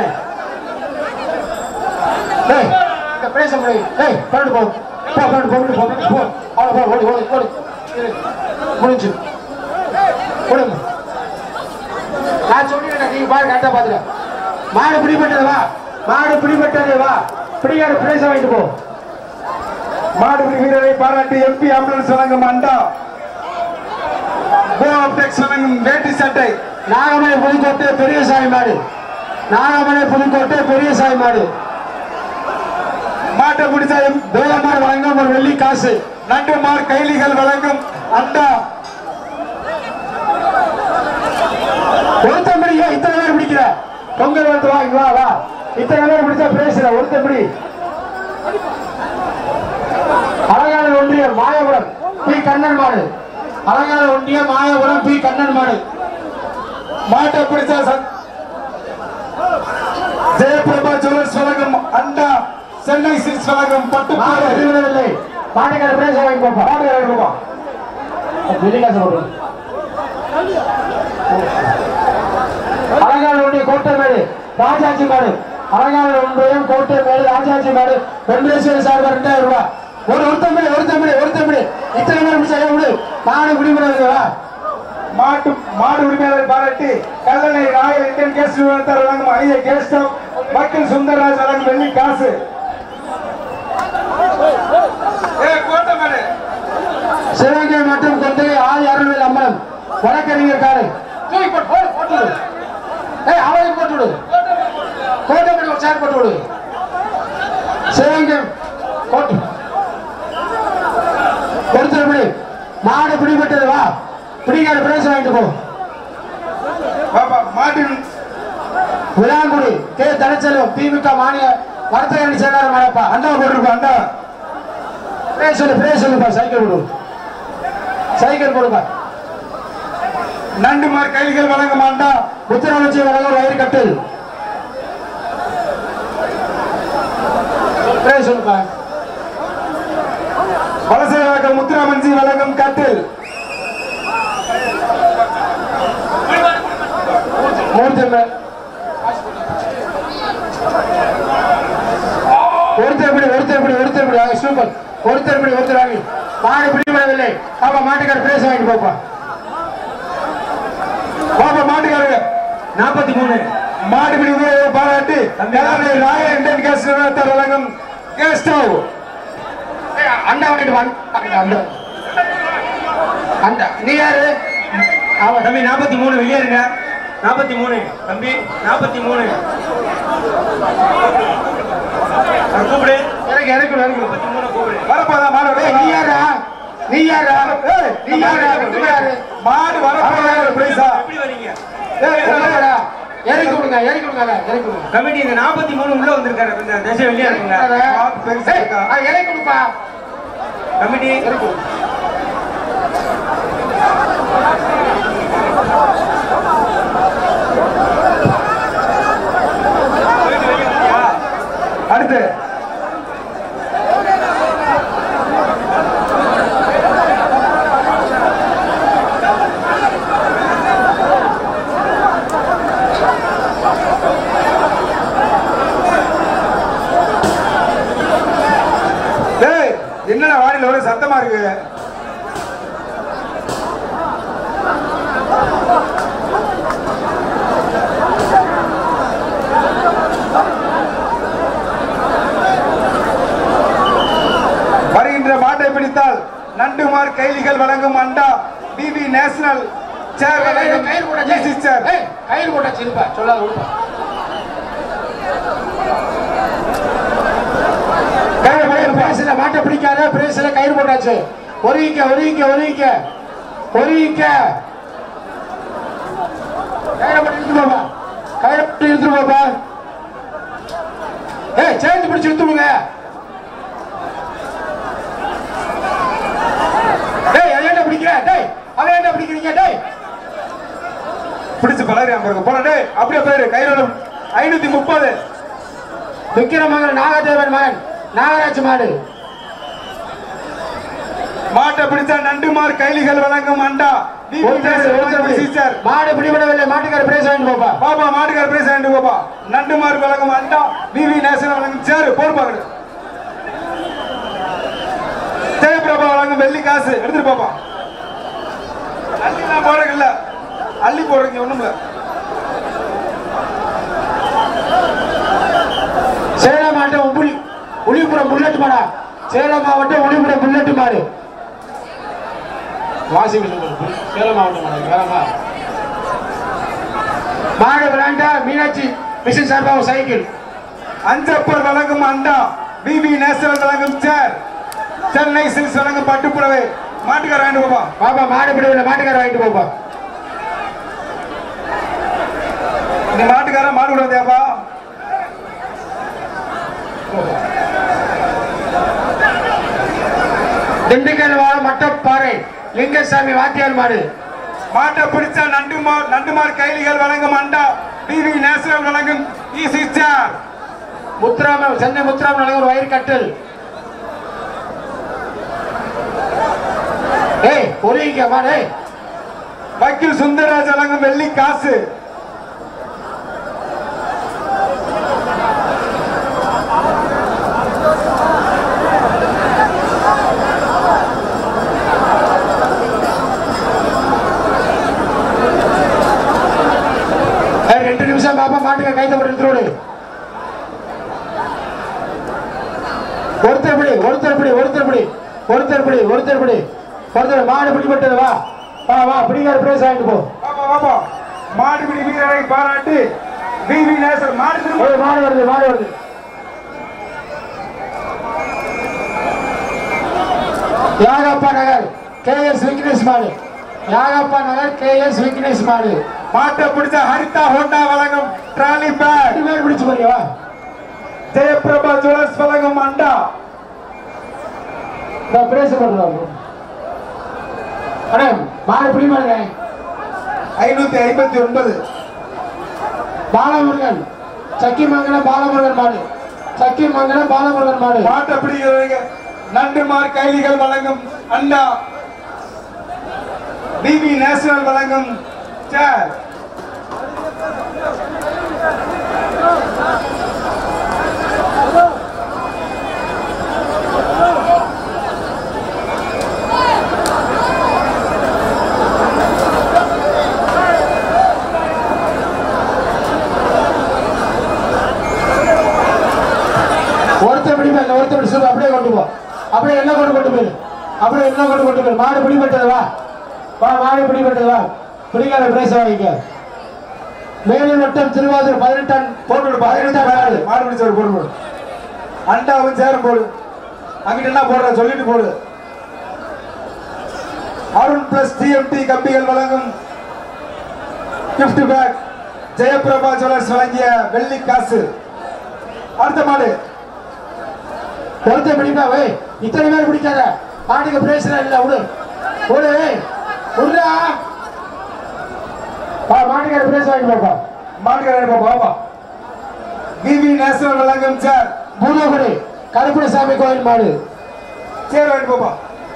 ஏய் இந்த பேச முடியும் ஏய் பரண்டு போ போ பரண்டு போ போ போ அவ்வளோ போ ஓடி ஓடி ஓடி இரு. முடிஞ்சு கொடுங்க நான் சொல்லிடுறேன் நீங்க பாரு கரெக்டா பாத்துக்க மாடு பிடிபட்டது வா மாடு பிடிபட்டது வா பிடிக்காத பிரைஸ் வாங்கிட்டு போ மாடுபிடி வீரரை பாராட்டி எம்பி ஆம்புலன்ஸ் வழங்கும் அண்டா கோ அப்டெக்ஸ் வழங்கும் வேட்டி சட்டை நாகமலை புதுக்கோட்டை பெரியசாமி மாடு நாகமலை புதுக்கோட்டை பெரியசாமி மாடு மாட்டை பிடிச்ச எம் வேலம்மாள் வழங்கும் ஒரு வெள்ளி காசு நண்டுமார் கைலிகள் வழங்கும் அண்டா ஒருத்தன் பிடி ஏன் இத்தனை பேர் பிடிக்கிற பொங்கல் வந்து வா இங்க வா வா இத்தனை பேர் பிடிச்சா பேசுற ஒருத்தன் பிடி அலங்கான ஒன்றியம் மாயபுரம் பி கண்ணன் மாடு அலங்கான ஒன்றியம் மாயபுரம் பி கண்ணன் மாடு மாட்டை பிடிச்ச சத்- ஜெயபிரபா ஜுவல்லர்ஸ் வழங்கும் அண்டா சென்னை சில்க்ஸ் வழங்கும் பட்டு மாடு பாவாடை. பிரிவினவில்லை மாட்டுக்கார பிரேச வாங்கி போப்பா மாட்டுக்கார ரூபா வெள்ளிக்காசு போட்டு அலங்காடு ஒன்றிய கோட்டைமேடு ராஜாஜி மாடு அலங்காடு ஒன்றியம் கோட்டைமேடு ராஜாஜி மாடு வெங்கடேஸ்வர சார்பா ரெண்டாயிரம் ரூபாய் ஒரு ஒரு தமிழ் ஒரு தமிழ் ஒரு தமிழ் இத்தனை பேர் முடிச்சா விடு மாடு குடிமுறை மாட்டு மாடு உரிமையாளர் பாராட்டி கல்லணை ராயல் இந்தியன் கேஸ் நிறுவனத்தார் வழங்கும் அரிய கேஸ்டம் மக்கள் சுந்தரராஜ் வழங்கும் வெள்ளி காசு ஏய், கோட்டை மாடு. சிவகங்கை மற்றும் கொந்தகை ஆதி அருள்வேல் அம்மனம் வழக்கறிஞர் காலை தூக்கி போட்டு போடு, போட்டு விடு ஏய் அவளையும் போட்டு விடு கோட்டை ஒரு சேர் போட்டு விடு சிவகங்கை கோட்டு ஒருத்தர் பிடி மாடு பிடிபட்டது வா பிடிக்காத பிரைஸ் வாங்கிட்டு போ பாப்பா, மாட்டின் விளாங்குடி கே தனச்செல்வம் திமுக மாநில வர்த்தக அணி செயலாளர் மாடப்பா அண்டா போட்டிருப்பா அண்டா பிரேஸ் சொல்லு பிரேஸ் சொல்லுப்பா சைக்கிள் கொடு சைக்கிள் கொடுப்பா நண்டுமார் கைலிகள் வழங்கும் அண்டா புத்திரவச்சி வழங்க வயிறு கட்டில் பிரேஸ் சொல்லுப்பா வலசையாக முத்துராமன்ஜி வழங்கும் கட்டில் மூர்த்தி ஒருத்தர் பிடி ஒருத்தர் பிடி ஒருத்தர் பிடி ஆ, சூப்பர் ஒருத்தர் பிடி ஒருத்தர் வாங்கி மாடு பிடிபடவில்லை பாப்பா மாட்டுக்கார பிரேஸ் வாங்கிட்டு போப்பா பாப்பா மாட்டுக்காரங்க நாற்பத்தி மூணு மாடு பிடி வீரரை பாராட்டி கல்லணை ராயல் இந்தியன் கேஸ் நிறுவனத்தார் வழங்கும் கேஸ் ஸ்டவ் அண்டா வாங்கிட்டு வாங்க அண்டா அண்டா நீ யாரு அவன் தம்பி நாற்பத்தி மூணு வெளியே இருங்க நாற்பத்தி மூணு தம்பி நாற்பத்தி மூணு கூப்பிடு எனக்கு எனக்கு எனக்கு நாற்பத்தி மூணு கூப்பிடு வரப்போதா மாடு ஏய், நீ யாரா நீ யாரா ஏய், நீ யாரா நீ யாரு மாடு வரப்போதா ஒரு பிரைஸா எப்படி வரீங்க உள்ளவரா? இறக்கி விடுங்க இறக்கி விடுங்க அதை, இறக்கி விடுங்க கமிட்டி இந்த நாற்பத்தி மூணு உள்ள வந்திருக்காரு இந்த திசை வெளியே இருக்குங்க மாடு பெருசா ஏய், இருக்கா? அதை இறக்கி கொடுப்பா கமிட்டி இறக்கி விடு. அடுத்து டேய் என்னடா வாடியில் ஒரே சத்தமா இருக்கு வருகின்ற மாட்டை பிடித்தால் நண்டுமார் கைலிகள் வழங்கும் அண்டா பிபி நேஷனல் சேர் வழங்கும் கயிறு போட்டா GC சேர் ஏய், கயிறு போட்டா சிரிப்பா சொல்லாத விடுப்பா கயிறு போட்டு பிரேசில மாட்டை பிடிக்காத பிரேசில கயிறு போட்டாச்சு ஒருவிக்க ஒருவிக்க ஒருவிக்க ஒருவிக்க கயிறை போட்டு இழுத்து போப்பா கயிறை போட்டு இழுத்து போப்பா ஏய் சேர்ந்து பிடிச்சு இழுத்து விடுங்க டேய் அதை ஏன்டா பிடிக்கிற டேய் அதை ஏன்டா பிடிக்கிறீங்க டேய் பிடிச்சு பலரியாம பாருங்க போன டேய் அப்படியே போயிரு கையில ஐநூத்தி முப்பது விக்கிரமங்கல் நாகதேவன் மகன் நாகராஜ் மாடு மாட்டை பிடிச்சா நண்டுமார் கைலிகள் வழங்கும் அண்டா பிபி ஒருத்தர் நேஷனல் ஒருத்தர் வழங்கும் GC சேர் மாடு பிடிபடவில்லை மாட்டுக்கார பிரைஸ் வாங்கிட்டு போப்பா பாப்பா மாட்டுக்கார பிரைஸ் ஆண்டு பாப்பா நண்டுமார் வழங்கும் அண்டா பிவி நேஷனல் வழங்கும் சேரு போடுப்பாங்க ஜெயபிரபா வழங்கும் வெள்ளி காசு எடுத்துட்டு பாப்பா அள்ளிலாம் போடுறது இல்ல அள்ளி போடுறீங்க ஒண்ணும் இல்ல சேலம் மாவட்டம் உப்புளி உளிபுரம் புல்லட் மாடா சேலம் மாவட்டம் உளிபுரம் புல்லட் மாடு வாசி சேலம் மாவட்டம் மாடு வேறமா மாடு விளையாண்டா மீனாட்சி மிஷின் சார்பாக சைக்கிள் அஞ்சப்பர் வழங்கும் அண்டா பிவி நேஷனல் வழங்கும் சேர் சென்னை சில்ஸ் வழங்கும் பட்டுப்புடவை மாட்டுக்கார ஆண்டு பாப்பா பாப்பா மாடு பிடிவில்லை மாட்டுக்கார வாங்கிட்டு போப்பா இந்த மாட்டுக்கார மாடு விட வந்தியாப்பா திண்டுக்கல் வாழ மட்டப்பாறை லிங்கசாமி வாத்தியார் மாடு மாட்டை பிடிச்சா நண்டுமார் நண்டுமார் கைலிகள் வழங்கும் அண்டா பிவி நேஷனல் வழங்கும் ஈசி சேர் முத்துராம சென்னை முத்துராம நகர் வயிறு கட்டில் ஏய் பொறிங்க மாடு ஏய் வக்கீல் சுந்தரராஜ் வழங்கும் வெள்ளி காசு ஏய், ரெண்டு நிமிஷம் பாப்பா மாட்டுக்க கைத்த போட்டு எடுத்துடு ஒருத்தர் பிடி ஒருத்தர் பிடி ஒருத்தர் பிடி ஒருத்தர் பிடி ஒருத்தர் பிடி ஒருத்தர் மாடு பிடிபட்டது வா வா வா பிடிக்காத பிரைஸ் வாங்கிட்டு போ பாப்பா பாப்பா மாடுபிடி வீரரை பாராட்டி பிவி நேசர் மாடு திரும்ப ஏய், மாடு வருது மாடு வருது யாகப்பா நகர் கே எஸ் விக்னேஷ் மாடு யாகப்பா நகர் கே எஸ் விக்னேஷ் மாடு மாட்டை பிடிச்ச ஹரிதா ஹோண்டா வழங்கும் ட்ராலி பேக் ரெண்டு பேர் பிடிச்சு போறியா வா ஜெயபிரபா ஜுவல்ஸ் வழங்கும் அண்டா நான் பிரேச பண்ணுறாங்க அண்ணே மாடு பிடி மாடுங்க ஐநூத்தி ஐம்பத்தி ஒன்பது பாலமுருகன் சக்கிமங்கலம் பாலமுருகன் மாடு சக்கிமங்கலம் பாலமுருகன் மாடு மாட்டை பிடிக்கிறவங்க நண்டுமார் கைலிகள் வழங்கும் அண்டா பிபி நேஷனல் வழங்கும் சேர் ஒருத்தர் பிடி மேல ஒருத்தர் பிடி சொல்லு அப்படியே கொண்டு போ அப்படியே என்ன கொண்டு கொண்டு போயிரு அப்படியே என்ன கொண்டு கொண்டு போயிரு மாடு பிடிபட்டது வா வா மாடு பிடிபட்டது வா பிடிக்காத பிரேச வாங்கிக்க மேலி வட்டம் திருவாரூர் பதினெட்டாம் போட்டு விடு பதினெட்டாம் நாடு மாடு பிடிச்சவர் போட்டு போடு அண்டாவும் சேரும் போடு அங்கிட்ட என்ன போடுற சொல்லிட்டு போடு அருண் பிளஸ் டிஎம்டி கம்பிகள் வழங்கும் gift பேக் ஜெயபிரபா ஜுவல்லர்ஸ் வழங்கிய வெள்ளி காசு அடுத்த மாடு ஒருத்தர் பிடிப்பா வை இத்தனை பேர் பிடிக்காத மாட்டுக்கு பிரேசலாம் இல்ல விடு விடு விடுறா வா மாட்டுக்கார பிரேச வாங்கி பாப்பா மாட்டுக்காரர் பாப்பா பிவி நேஷனல் வழங்கும் சேர் பூதகுடி கருப்பணசாமி கோயில் மாடு சேர் வாங்கிட்டு போப்பா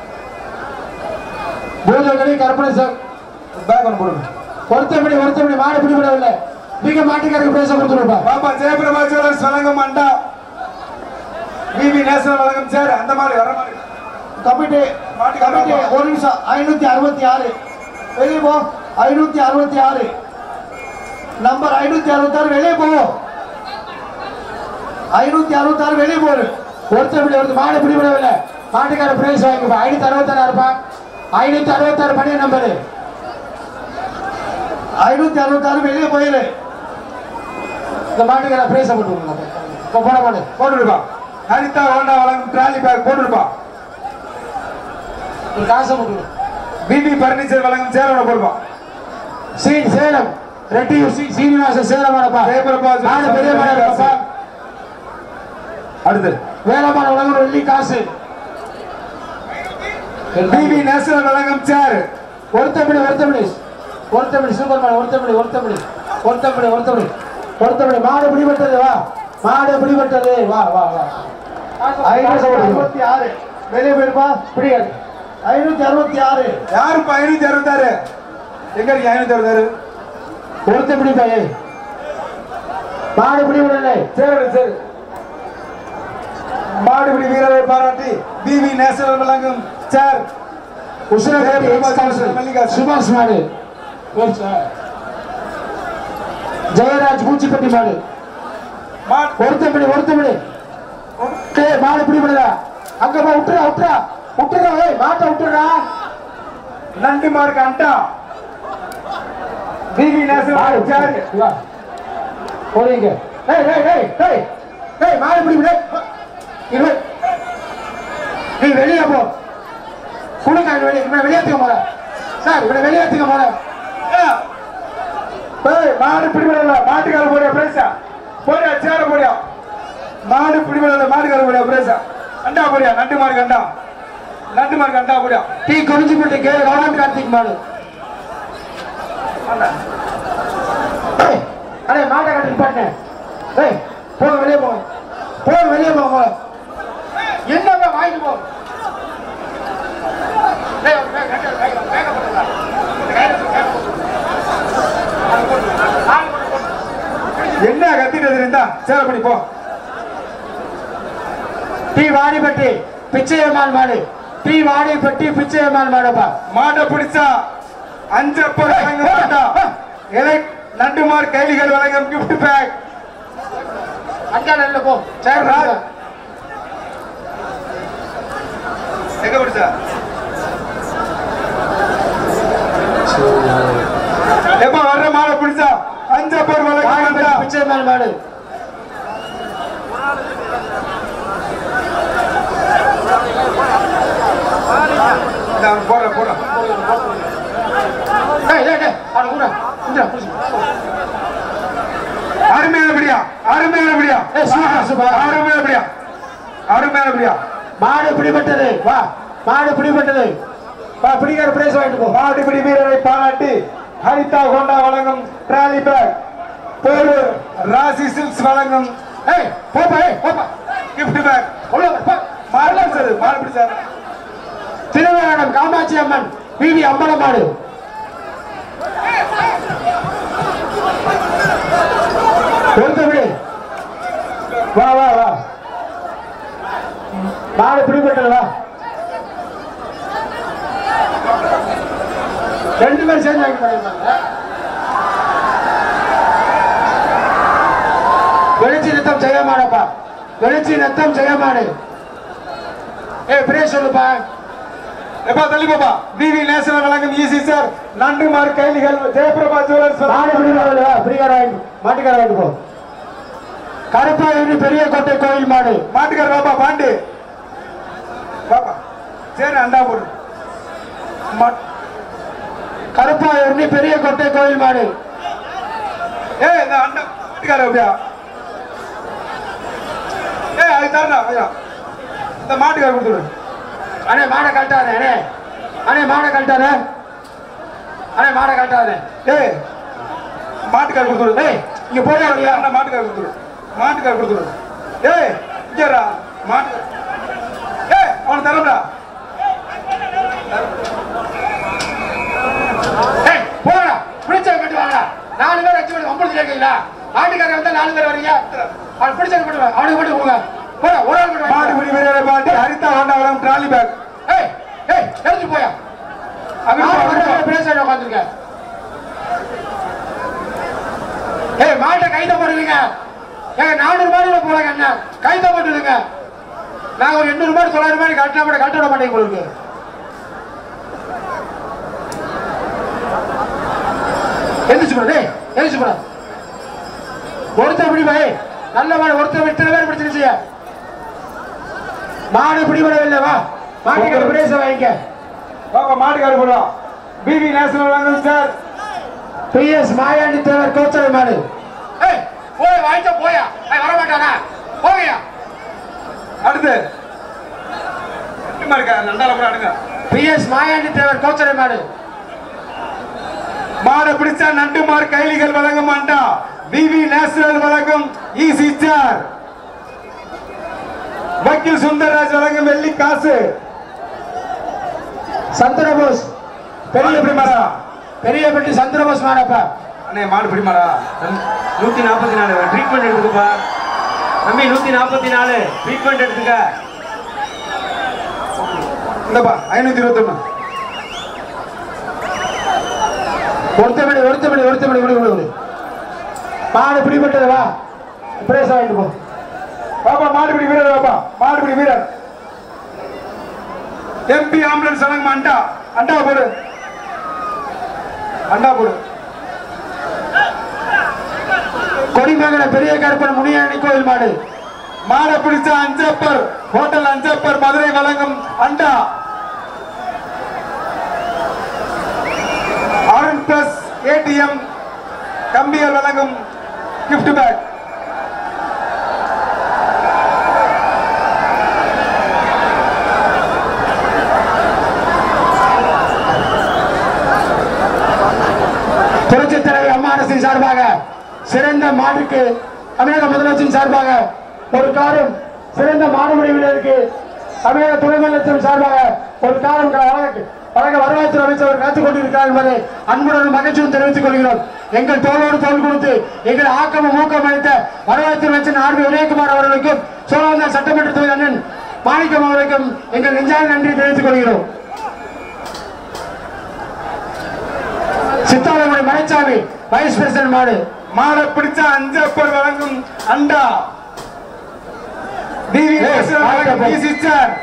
பூதகுடி கருப்பணசாமி பேக் ஒன்று போடுங்க ஒருத்தபடி ஒருத்தபடி மாடு பிடிபடவில்லை நீங்க மாட்டுக்காரருக்கு பேச கொடுத்துருப்பா பாப்பா ஜெயபிரபா ஜுவல்லர்ஸ் வழங்கும் அண்டா பிவி நேஷனல் வழங்கும் சேர் அந்த மாதிரி வர மாதிரி கமிட்டி மாட்டு கமிட்டி கமிட்டி ஒரு நிமிஷம் ஐநூத்தி அறுபத்தி ஆறு வெளியே போ ஐநூத்தி அறுபத்தி ஆறு நம்பர் ஐநூத்தி அறுபத்தி ஆறு வெளியே போ ஐநூத்தி அறுபத்தி ஆறு வெளியே போரு ஒருத்தபடி ஒருத்தர் மாடு பிடிபடவில்லை மாட்டுக்கார பிரைஸ் வாங்கிப்பா ஐநூத்தி அறுபத்தாறு இருப்பா ஐநூத்தி அறுபத்தாறு பணிய நம்பரு ஐநூத்தி அறுபத்தி ஆறு வெளியே போயிரு இந்த மாட்டுக்கார பிரைஸ் போட்டு விடுங்க இப்போ போட மாடு போட்டுருப்பா ஹரிதா ஹோண்டா வழங்கும் ட்ராலி பேக் போட்டுருப்பா ஒரு காசை போட்டு விடு பிபி பர்னிச்சர் வழங்கும் சேரோட போடுப்பா சீ சேலம் ரெட்டியூர் சி சீனிவாச சேலம் மாடப்பா ஜெயபிரபா மாடு பெரிய மாடு இருக்கப்பா அடுத்து வேலமான உலகம் வெள்ளி காசு பிபி நேஷனல் வழங்கும் சேர் ஒருத்தபடி ஒருத்தபடி ஒருத்தபடி சூப்பர் மாடு ஒருத்தபடி ஒருத்தபடி ஒருத்தபடி ஒருத்தபடி ஒருத்தபடி மாடு பிடிபட்டது வா மாடு பிடிபட்டது வா வா வா ஐநூத்தி அறுபத்தி ஆறு வெளியே போயிருப்பா பிடிக்காது ஐநூத்தி அறுபத்தி ஆறு யாருப்பா ஐநூத்தி அறுபத்தாறு எங்க இருக்கு ஐநூத்தி அறுபத்தாறு ஒருத்தபடி பையன் மாடு பிடிபடலை சரி சரி மாடுபிடி வீரரை பாராட்டி பிவி நேஷனல் வழங்கும் சேர் உசுரகட்டி எக்ஸ் கவுன்சில் சுபாஷ் மாடு ஜெயராஜ் பூச்சிப்பட்டி மாடு மாட் ஒருத்தபடி ஒருத்தபடி டேய் மாடு பிடிபடல அங்க போ விட்டுறா விட்டுறா விட்டுறா ஏய் மாட்டை விட்டுறா நண்டு மார்க் அண்டா பிவி நேஷனல் சேர் வா போறீங்க டேய் டேய் டேய் டேய் டேய் மாடு பிடிபட இரு நீ வெளியே போ குடுங்க வெளியே இவனை வெளியேத்துக்க போற சார் இவனை வெளியேத்துக்க போற ஏய், மாடு பிடிபடல மாட்டுக்கார போடியா பிரேசா போடியா சேர போடியா மாடு பிடிபடல மாட்டுக்கார போடியா பிரேசா அண்டா போடியா நண்டு மார்க் அண்டா நண்டு மார்க் அண்டா போடியா T Kurinjipatti K government Karthik மாடு ஏய், அடே மாட்டை கட்டி பாட்டேன் ஏய் போங்க வெளியே போங்க போங்க வெளியே போங்க போங்க என்னப்பா வாங்கிட்டு போ என்ன கத்திட்டு இருந்தா சேரப்படி போ டி வாடிப்பட்டி பிச்சையம்மாள் மாடு டி வாடிப்பட்டி பிச்சையம்மாள் மாடுப்பா மாட்டை பிடிச்சா அஞ்சப்பர் வழங்க மாட்டா எலக்ட் நண்டுமார் கைலிகள் வழங்கும் gift பேக் அஞ்சா நல்ல போ சேர் ராஜ். எங்க பிடிச்சா எப்ப வர்ற மாடை பிடிச்சா அஞ்சப்பர் வழங்க வாடிப்பட்டி மாட்டா பிச்சையம்மாள் மாடு இந்த அவன் போடுற போடுற டேய் டேய் டேய் அவன கூட இந்தா புடிச்சு அருமையானபடியா அருமையானபடியா ஏய், சூப்பர், சூப்பர். அருமையானபடியா அருமையானபடியா மாடு பிடிபட்டது வா மாடு பிடிபட்டது வா பிடிக்கிற பிரைஸ் வாங்கிட்டு போ மாடுபிடி வீரரை பாராட்டி ஹரிதா ஹோண்டா வழங்கும் trolley bag Porur Rasi silks வழங்கும் ஏய் போப்பா ஏய் போப்பா gift பேக் உள்ள வா, போ மாடு பிடிச்சது மாடு பிடிச்சாரு திருவேடம் காமாட்சி அம்மன் பிவி அம்பலமாடு கொடுத்து விடு வா வா வா மாடு பிடிபட்டது வா ரெண்டு பேரும் சேர்ந்து வாங்கி பண்ணிருந்தாங்க வெளிச்சி நித்தம் செய்ய மாடப்பா வெளிச்சி நித்தம் செய்ய மாடு ஏய் பிரேஸ் சொல்லுப்பா எப்பா தள்ளி பாப்பா விவி நேஷனல் வழங்கும் ஈசி சார் நண்டுமார் கைலிகள் ஜெயபிரபா ஜுவல்லர்ஸ் மாடு பிடிக்காத பிடிக்கார வாங்கி மாட்டுக்கார வாங்கி போ கருப்பாயூரி பெரிய கோட்டை கோயில் மாடு மாட்டுக்கார பாப்பா பாண்டு பாப்பா சரி அண்டா போடு மா- கருப்பாயூரி பெரிய கோட்டை கோயில் மாடு ஏய் இந்த அண்டா மாட்டுக்கார அப்படியா ஏய் அது தரடா ஐயா இந்த மாட்டுக்கார கொடுத்துடு அண்ணே மாடை கழட்டாதே அண்ணே அண்ணே மாடை கழட்டாதே அண்ணே மாடை கழட்டாதே ஏய் மாட்டுக்கார கொடுத்துடு ஏய் இங்க போடா இல்லையா அண்ணா மாட்டுக்கார கொடுத்துடு மாட்டுக்கார கொடுத்துடு ஏய் இங்கடா மாட்டு ஏய் அவன் தரடா ஏய் போடா பிடிச்ச கட்டி வாங்கடா நாலு பேர் வச்சு விடு ஒன்பது கேட்கல ஆட்டுக்காரர் வந்தா நாலு பேர் வரீங்க அவன் பிடிச்ச கட்டி வாங்க அவனுக்கு மட்டும் கொடுங்க போடா ஒரு ஆள் மட்டும் வாங்கிட்டு வா. மாடுபிடி வீரரை பாட்டி ஹரிதா ஹோண்டா வழங்கும் ட்ராலி பேக் ஏய் ஏய் எழுந்து போயா பேச உட்காந்துருக்க ஏய் மாட்டை கைத போடுவீங்க ஏங்க நானூறு மாடு போலாங்க என்ன கைத போட்டுடுங்க நாங்க ஒரு எண்ணூறு மாடு தொள்ளாயிரம் மாடு கட்டினா கூட கட்ட விட மாட்டேங்க உங்களுக்கு எந்திரிச்சு போட டேய் எந்திரிச்சு போட ஒருத்தர் பிடி பாய் நல்ல மாடு ஒருத்தர் இத்தனை பேர் பிடிச்சிருச்சு மாடு பிடிபடவில்லை வா மாட்டுக்கு பிரேச வாங்கிக்க பாப்பா மாட்டுக்கார போடுவா பிவி நேஷனல் வழங்கும் சார் பிஎஸ் மாயாண்டி தேவர் கோச்சரை மாடு ஏய் போய் வாங்கிட்ட போயா ஏய் வர மாட்டானா போகையா அடுத்து எப்படிமா இருக்கா நண்டால கூட அடுங்க பிஎஸ் மாயாண்டி தேவர் கோச்சரை மாடு மாடை பிடிச்சா நண்டுமார் கைலிகள் வழங்க மாட்டா பிவி நேஷனல் வழங்கும் ஈசி சார் வக்கீல் சுந்தரராஜ் வழங்கும் வெள்ளி காசு சந்திரபோஸ் பெரிய எப்படி மாடா பெரியப்பட்டி சந்திரபோஸ் மாடப்பா அண்ணே மாடு பிடிமாடா நூத்தி நாற்பத்தி நாலு ட்ரீட்மெண்ட் எடுத்துக்கப்பா தம்பி நூத்தி நாற்பத்தி நாலு ட்ரீட்மெண்ட் எடுத்துக்க இந்தப்பா ஐநூத்தி இருபத்தொன்னு ஒருத்தபடி ஒருத்தபடி ஒருத்தபடி விடு விடு விடு மாடு பிடிபட்டது வா பிரேச வாங்கிட்டு போ பாப்பா மாடுபிடி வீரர் பாப்பா மாடுபிடி வீரர் எம்பி ஆம்புலன்ஸ் வழங்கும் அண்டா அண்டா போடு அண்டா போடு கொடிமங்கல பெரிய கருப்பன் முனியாண்டி கோயில் மாடு மாடை பிடிச்ச அஞ்சப்பர் ஹோட்டல் அஞ்சப்பர் மதுரை வழங்கும் அண்டா அருண் பிளஸ் ஏடிஎம் கம்பியர் வழங்கும் கிஃப்ட் பேக் புரட்சி தலைவர் அம்மா அரசின் சார்பாக சிறந்த மாட்டுக்கு தமிழக முதலமைச்சரின் சார்பாக ஒரு காரும் சிறந்த மாடுபிடி வீரருக்கு தமிழக துணை முதலமைச்சர் சார்பாக ஒரு காரும் வழங்க வழங்க வருவாய்த்துறை அமைச்சர் காத்துக் கொண்டிருக்கிறார் என்பதை அன்புடன் மகிழ்ச்சியும் தெரிவித்துக் கொள்கிறோம் எங்கள் தோளோடு தோல் கொடுத்து எங்கள் ஆக்கமும் ஊக்கம் அளித்த வருவாய்த்துறை அமைச்சர் ஆர்பி உதயகுமார் அவர்களுக்கும் சோழவந்தான் சட்டமன்ற தொகுதி அண்ணன் மாணிக்கம் அவர்களுக்கும் எங்கள் நெஞ்சான நன்றி தெரிவித்துக் கொள்கிறோம் சித்தாலங்குடி மலைச்சாமி வைஸ் பிரசிடன்ட் மாடு மாடை பிடிச்ச அஞ்சப்பர் வழங்கும் அண்டா டிவி ஏய், நேஷனல் வழங்கும் ஆட்டப்போ. டி சிஸ்டர்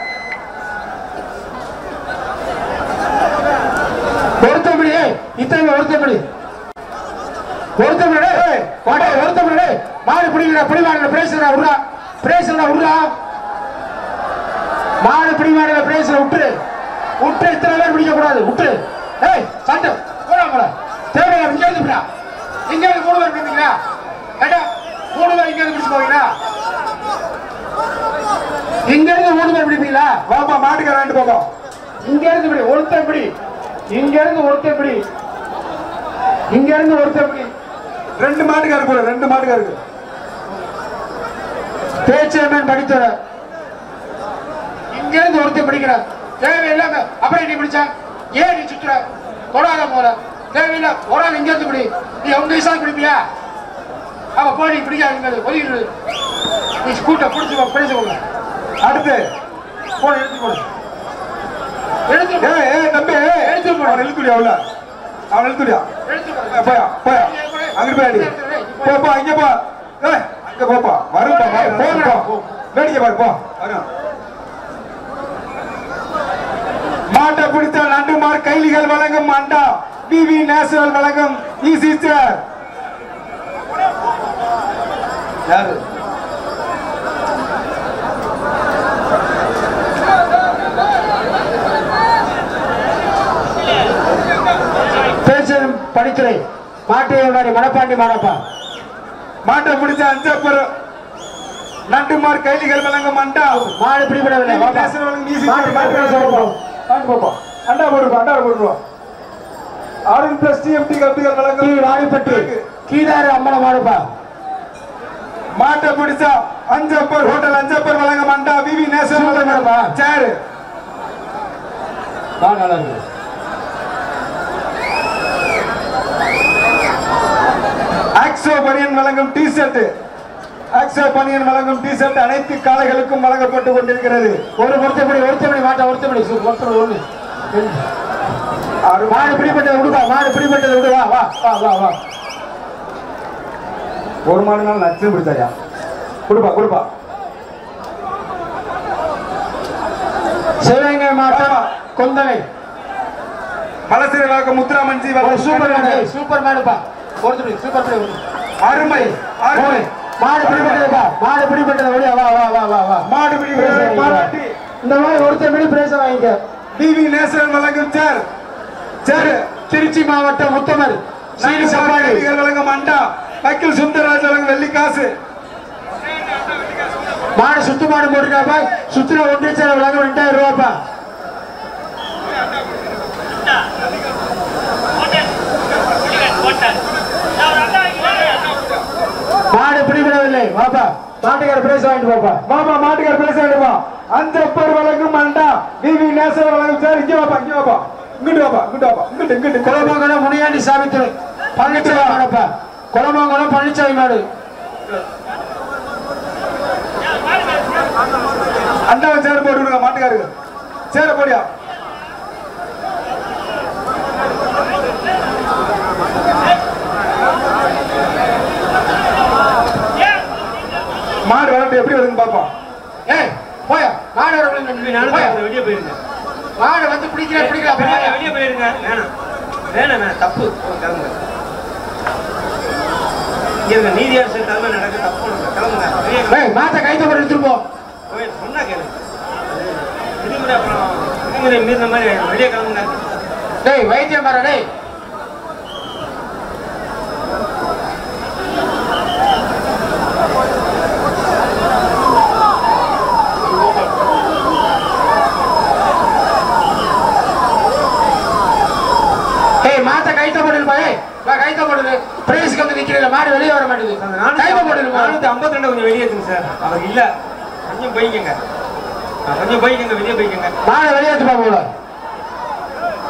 ஒருத்தபடி இத்தனை ஒருத்தபடி ஒருத்தபடி வாடா ஒருத்தபடி மாடு பிடிக்கல பிடி மாடல பிரேசரா உருடா பிரேசரா உருடா மாடு பிடி மாடல பிரேசர விட்டுரு விட்டு இத்தனை பேர் பிடிக்க கூடாது விட்டுரு ஏய் சண்டை போடா போடா தேவையில்ல இங்க இருந்து பிடா இங்க இருந்து மூணு பேர் பிடிப்பீங்களா ஏண்டா மூணு பேர் இங்க இருந்து பிடிச்சு போவீங்களா இங்க இருந்து மூணு பேர் பிடிப்பீங்களா பாப்பா மாட்டுக்கார ரெண்டு பாப்பா இங்க இருந்து இப்படி ஒருத்தன் இப்படி இங்க இருந்து ஒருத்தன் இப்படி இங்க இருந்து ஒருத்தன் இப்படி ரெண்டு மாட்டுக்கார கூட ரெண்டு மாட்டுக்காருக்கு பேச்சேமன் படித்தவர இங்க இருந்து ஒருத்தன் பிடிக்கிற தேவையில்லாம அப்படியே நீ பிடிச்சா ஏன் நீ சுத்துற தொடாத போல தேவையில்ல ஒரு ஆள் இங்க இருந்து பிடி நீ உங்க இசா பிடிப்பியா அவ போய் நீ பிடிக்காது ஒதுக்கிடு நீ ஸ்கூட்டை பிடிச்சு பிடிச்சு போங்க அடுத்து போன எடுத்து போடு எடுத்து போ. ஏய் ஏய் தம்பி எடுத்து போடு. அவன் எழுத்துடியா உள்ள அவன் எழுத்துடியா எடுத்து போ. ஏய், போயா போயா அங்க போய் அடி போ போ இங்க போ ஏய் அங்க போப்பா வரும்பா வரும் போங்கடா, போ வேடிக்கை பாரு போ வரும் மாட்டை பிடித்த நண்டுமார் கைலிகள் வழங்கும் அண்டா பிவி நேஷனல் வழங்கும் ஈசி சார் யாரு பேச்சேன் படித்துறை மாட்டையோட மணப்பாண்டி மாடப்பா மாட்டை பிடிச்ச அஞ்சப்பர் நண்டுமார் கைலிகள் வழங்கும் அண்டா மாடு பிடிபடவில்லை பிவி வாப்பா. நேஷனல் வழங்கும் ஈசி மாடு சார் மாட்டு பிடிபடவில்லை. மாட்டு போப்பா அண்டா போடுப்பா அண்டா போடுவா ஆர்என் பிளஸ் டிஎம்டி கம்பிகள் டி. வழங்கும் வாடிப்பட்டி கீதாறு அம்மன மாடுப்பா மாட்டை பிடிச்சா அஞ்சப்பர் ஹோட்டல் அஞ்சப்பர் வழங்கும் அண்டா விவி நேஷனல் சூப்பர் வழங்கும் சேரு வா நல்லா இருக்கு ஆக்ஸோ பனியன் வழங்கும் டி ஷர்ட் ஆக்ஸோ பனியன் வழங்கும் டி ஷர்ட் அனைத்து காளைகளுக்கும் வழங்கப்பட்டு கொண்டிருக்கிறது ஒரு ஒருத்தபடி ஒருத்தபடி மாட்டா ஒருத்தபடி சு- ஒருத்தபடி ஒண்ணு மாடு பிடிப்பட்டதை விடுவா மாடு பிடிப்பட்டதை விடு வா வா வா வா வா ஒரு மாடு நாள் நச்சு பிடிச்சாயா கொடுப்பா கொடுப்பா சிவகங்கை மாவட்டம் கொந்தவை மலசிறை வாக்க முத்துராமன்ஜி ஒரு வழங்கும் சூப்பர் மாடு கண்ணாடி. சூப்பர் மாடுப்பா ஒருத்தபடி சூப்பர் மாடு ஒண்ணு. அருமை அருமை மாடு பிடிப்பட்டதுப்பா மாடு பிடிப்பட்டதை விடு வா வா வா வா வா மாடு பிடி வீரரை பாராட்டி இந்த மாதிரி ஒருத்தபடி பிரேச வாங்கிக்க டிவி நேஷனல் வழங்கும் சேர் சேர் திருச்சி மாவட்டம் உத்தமர் சீனி சப்பாடி கைதிகள் வழங்கும் அண்டா வக்கீல் சுந்தரராஜ் வழங்கும் வெள்ளி காசு மாடு சுத்து மாடு போட்டுருக்காப்பா சுத்துற ஒன்றிய சேர விளங்க ரெண்டாயிரம் ரூபாப்பா மாடு பிடிபடவில்லை வாப்பா மாட்டுக்கார பிரைஸ் வாங்கிட்டு போப்பா மாமா மாட்டுக்கார பேச வேண்டுமா அஞ்சப்பர் வழங்கும் அண்டா டிவி நேஷனல் வழங்கும் சேர் இங்க வாப்பா இங்க வாப்பா இங்கிட்டு வாப்பா இங்கிட்டு வாப்பா இங்கிட்டு இங்கிட்டு குளமங்கலம் முனியாண்டி சாமித்துறை பழனிச்சாமி மாடப்பா குளமங்கலம் பழனிச்சாமி மாடு அண்டாவை சேர் போட்டு விடுங்க மாட்டுக்காருக்கு சேர போடியா மாடு விளையாட்டு எப்படி வருதுன்னு பாப்போம் ஏய் போயா மாடு வர தம்பி, நானும் போயா. பாக்குறேன், வெளியே போயிருங்க மாடு வந்து பிடிக்கிற பிடிக்கல வெளியே போயா. வெளியே போயிருங்க வேணாம் வேணாம் வேணாம் தப்பு கிளம்புங்க இருங்க நீதியரசர் தலைமை நடக்க தப்பு பண்ணுங்க கிளம்புங்க வெளியே கிளம்புங்க. ஏய் மாட்டை கைத்த போட்டு எடுத்துட்டு போ போய் சொன்னா கேளு விதிமுறை அப்புறம் விதிமுறை மீறின மாதிரி ஆயிடும். வெளியே கிளம்புங்க டேய் வைத்தியம் பாரு டேய் ஏய் மாத்த கைத்த போடுது பாய் வா கைத்த போடுது பிரைஸ்க்கு வந்து நிக்கிறீங்க மாடு வெளியே வர மாட்டேங்குது கைத்த போடுது நானூத்தி ஐம்பத்தி ரெண்டு கொஞ்சம் வெளியே இருக்குங்க சார் அவர் இல்ல கொஞ்சம் போய்க்கங்க ஆ, கொஞ்சம் போய்க்கங்க வெளியே போய்க்கங்க மாடு வெளியே எடுத்து போல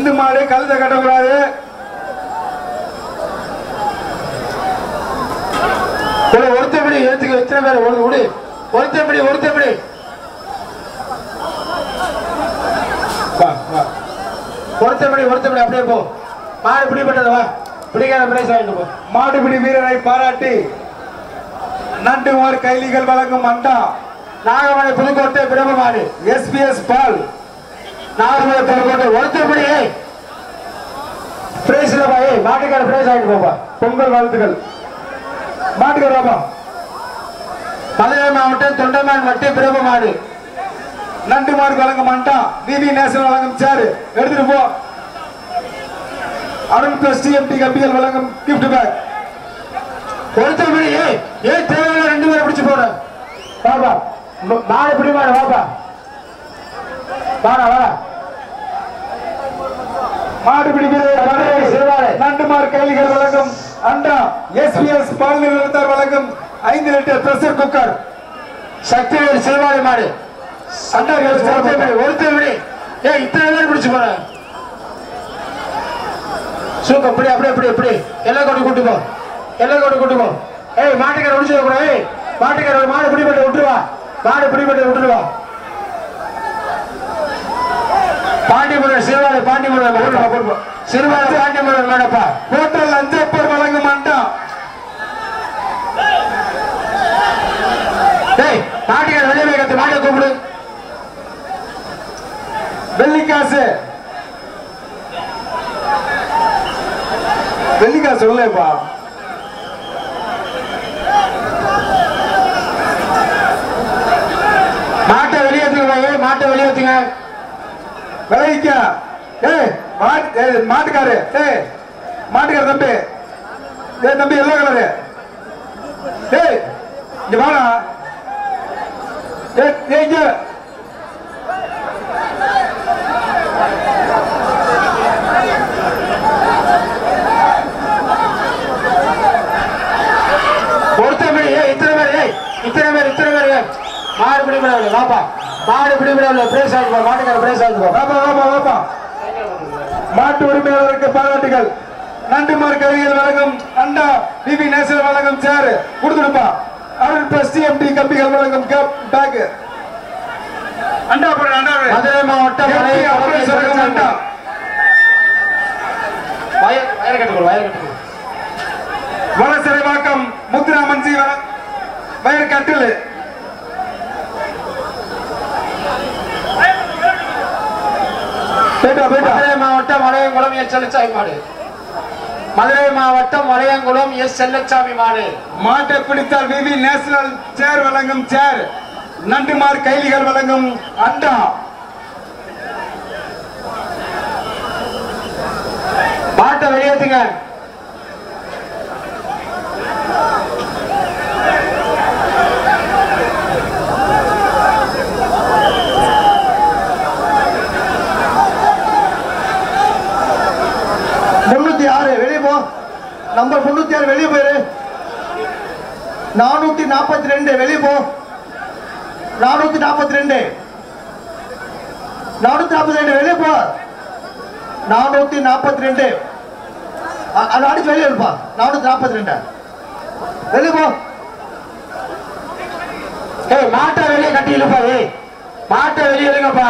இந்த மாடு கழுத கட்டக்கூடாது ஒரு ஒருத்தபடி ஏத்துக்க எத்தனை பேர் ஒரு விடு ஒருத்தபடி ஒருத்தபடி வா வா ஒருத்தபடி ஒருத்தபடி அப்படியே போ மாடு பிடிப்பட்டது வா பிடிக்காத பிரைஸ் வாங்கிட்டு போ மாடுபிடி வீரரை பாராட்டி நண்டுமார் கைலிகள் வழங்கும் அண்டா நாகமலை புதுக்கோட்டை பிரபு மாடு எஸ்பிஎஸ் பால் நாகமலை புதுக்கோட்டை ஒருத்தபடி பிரைஸ் இல்லப்பா ஏய் மாட்டுக்கார பிரைஸ் வாங்கிட்டு போப்பா பொங்கல் வாழ்த்துக்கள் மாட்டுக்கு ராபா மதுரை மாவட்டம் தொண்டமான் வட்டி பிரபு மாடு நண்டுமார்க்கு வழங்கும் அண்டா விவி நேஷனல் வழங்கும் சேரு எடுத்துட்டு போ அருண் பிளஸ் டிஎம்டி கம்பிகள் வழங்கும் கிஃப்ட் பேக் ஒருத்தபடி ஏய் ஏய் தேவையான ரெண்டு பேரை பிடிச்சு போற வாப்பா ம- மாடு பிடி மாடு வாப்பா வாடா வாடா மாடுபிடி வீரரை பாராட்டி சிறுவாடை. நண்டுமார் கைலிகள் வழங்கும் அண்டா எஸ்பிஎஸ் பால் நிறுவனத்தார் வழங்கும் ஐந்து litre pressure cooker Sakthivel Siruvadai மாடு அண்டா கேட்டு ஒருத்தபடி ஒருத்தபடி ஏய் இத்தனை பேர் பிடிச்சு போற சூக்க இப்படி அப்படியே இப்படி இப்படி எல்லாம் கொண்டு கூட்டு போ எல்லாம் கொண்டு கூட்டு போ ஏய் மாட்டுக்கார முடிச்சு கூட ஏய் மாட்டுக்கார ஒரு மாடு பிடிபட்டு விட்டுருவா மாடு பிடிபட்டு விட்டுருவா பாண்டியபுரம் சிறுவாடை பாண்டியபுரம் சிறுவாடை பாண்டியபுரம் மேடப்பா ஹோட்டல் அஞ்சப்பர் வழங்கும் அண்டா டேய் மாட்டுக்கார வெளியே போய் கத்து மாட்டை கூப்பிடு வெள்ளிக்காசு வெள்ளிக்காசு சொல்லப்பா மாட்டை வெளியேற்றுங்க போய் மாட்டை வெளியேற்றுங்க விளைவிக்க ஏய் மாட்டு ஏய், மாட்டுக்காரு ஏய் மாட்டுக்காரு தம்பி ஏய் தம்பி எல்லோ கலரு ஏய் இங்க வாடா ஏய் ஏய் இங்க ஒருத்தன் ஏய் இத்தனை பேர் ஏய் இத்தனை பேர் இத்தனை பேர் ஏய். மாடு பிடிபடவில்லை வாப்பா மாடு பிடிபடவில்லை பிரேஸ் ஆகிப்பா மாட்டுக்கார பிரேஸ் ஆகிப்பா வாப்பா வாப்பா வாப்பா மாட்டு உரிமையாளருக்கு பாராட்டுகள் நண்டுமார் கையில் வழங்கும் அண்டா பிபி நேசர் வழங்கும் சேர் கொடுத்துடுப்பா அருள் பிளஸ் டிஎம்டி கம்பிகள் வழங்கும் கேப் பேக் அண்டா போடு அண்டா போடு. மதுரை மாவட்டம் கேபி மலை அப்துல் வழங்கும் அண்டா வயர் வயர் கட்டுக்கொள் வயர் கட்டுக்கொள் வளசரைவாக்கம் முத்துராமன் ஜி வர வயர் கட்டில் போயிட்டா போயிட்டா மதுரை மாவட்டம் வளையங்குளம் எஸ் செல்லச்சாமி மாடு மதுரை மாவட்டம் வளையங்குளம் எஸ் செல்லச்சாமி மாடு மாட்டை பிடித்தால் விவி நேஷனல் சேர் வழங்கும் சேர் நண்டுமார் கைலிகள் வழங்கும் அண்டா மாட்டை வெளியேற்றுங்க முன்னூத்தி ஆறு வெளியே போ நம்பர் முன்னூத்தி ஆறு வெளியே போயிரு நானூத்தி நாற்பத்தி ரெண்டு வெளியே போ நானூத்தி நாற்பத்தி ரெண்டு நானூத்தி நாற்பத்தி ரெண்டு வெளியே போ நானூத்தி நாற்பத்தி ரெண்டு அது அடிச்சு வெளியே இருப்பா நானூத்தி நாற்பத்தி ரெண்டு வெளியே போ ஏய் மாட்டை வெளியே கட்டி இழுப்பா ஏய் மாட்டை வெளியே இழுங்கப்பா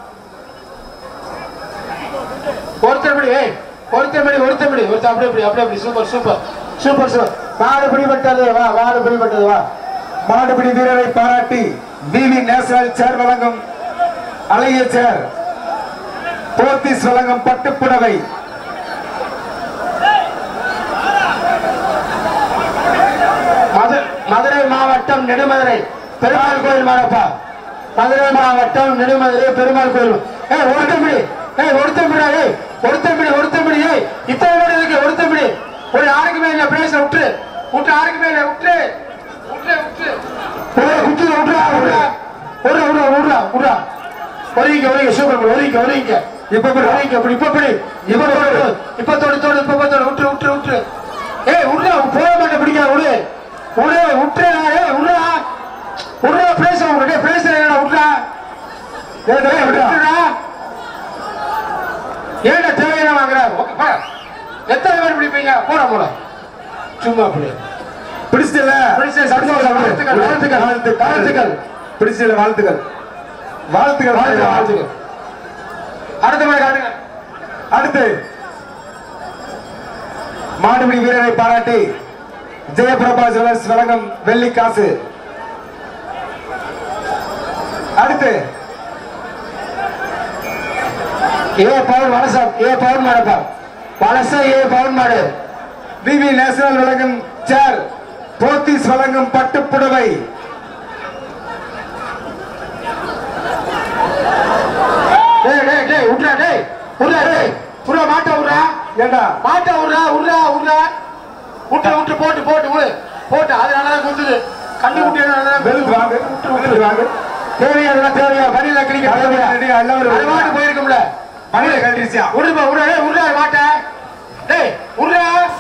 ஒருத்தர் படி ஏய் ஒருத்தர் படி ஒருத்தர் படி ஒருத்தர் அப்படியே அப்படி அப்படியே அப்படி சூப்பர் சூப்பர் சூப்பர் சூப்பர் மாடு பிடிபட்டது வா மாடு பிடிபட்டது வா மாடுபிடி வீரரை பாராட்டி விவி நேஷனல் சேர் வழங்கும் அழகிய சேர் போத்தீஸ் வழங்கும் பட்டுப்புடவை மது மதுரை மாவட்டம் நெடுமதுரை பெருமாள் கோயில் மாடப்பா மதுரை மாவட்டம் நெடுமதுரை பெருமாள் கோயில் ஏய் ஒருத்தம்பிடி ஏய் ஒருத்தம்பிடா ஏய் ஒருத்தம்பிடி ஒருத்தம்பிடி ஏய் இத்தனை பேர் இருக்கு ஒருத்தம்பிடி ஒரு யாருக்குமே இல்ல பிரேச விட்டுரு விட்டு யாருக்குமே இல்ல விட்டுரு விட்டுரு விட்டுரு ஒரு குத்து விட்டுறா விட்டுறா விடுறா விடுறா விடுறா விடுறா ஒருங்க ஒருங்க சூப்பர் ஒருங்க ஒருங்க இப்ப படி ஒருங்க இப்படி இப்ப படி இப்ப தோடு இப்ப தோடு தோடு இப்ப தோடு விட்டுரு விட்டுரு விட்டுரு ஏய் விடுறா போக மாட்டேன் பிடிக்காத விடு விடு விட்டுறா ஏய் விடுறா விடுறா பேச விடுறா பேச விடுறா ஏய், டேய், விட்றா. விட்டுறா ஏடா தேவை வாங்குற ஓகே, பா. எத்தனை பேர் பிடிப்பீங்க போட போட சும்மா அப்படி பிடிச்சிட்டல பிடிச்சிட்டேன், சந்தோஷம். வாழ்த்துக்கள், வாழ்த்துக்கள், வாழ்த்துக்கள். பிடிச்சிட்டல வாழ்த்துக்கள் வாழ்த்துக்கள் வாழ்த்துக்கள், வாழ்த்துக்கள். அடுத்த முறை காட்டுங்க அடுத்து மாடுபிடி வீரரை பாராட்டி ஜெயபிரபா ஜுவல்லர்ஸ் வழங்கும் வெள்ளி காசு அடுத்து ஏ பவுன் வலசம் ஏ பவுன் மாடுப்பா வலசம் ஏ பவுன் மாடு விவி நேஷனல் வழங்கும் சேர் போத்தீஸ் வழங்கும் பட்டு புடவை டேய் டேய் டேய் விட்றா டேய் விட்றா டேய் விட்றா மாட்ட விட்றா ஏண்டா மாட்ட விட்றா விட்றா விட்றா விட்டு விட்டு போட்டு போட்டு விடு போட்டு அது நல்லா தான் குத்துது கண்ணு குட்டி நல்லா தான் வெளுத்து வாங்க வெளுத்து வாங்க தேவையா இதெல்லாம் தேவையா வழியில கிளிக்க தேவையா ரெடி, எல்லாரும் அது மாட்டு போயிருக்கும்ல மணியில கட்டிருச்சியா விடுப்பா விட்றா டேய் விட்றா மாட்ட டேய் விட்றா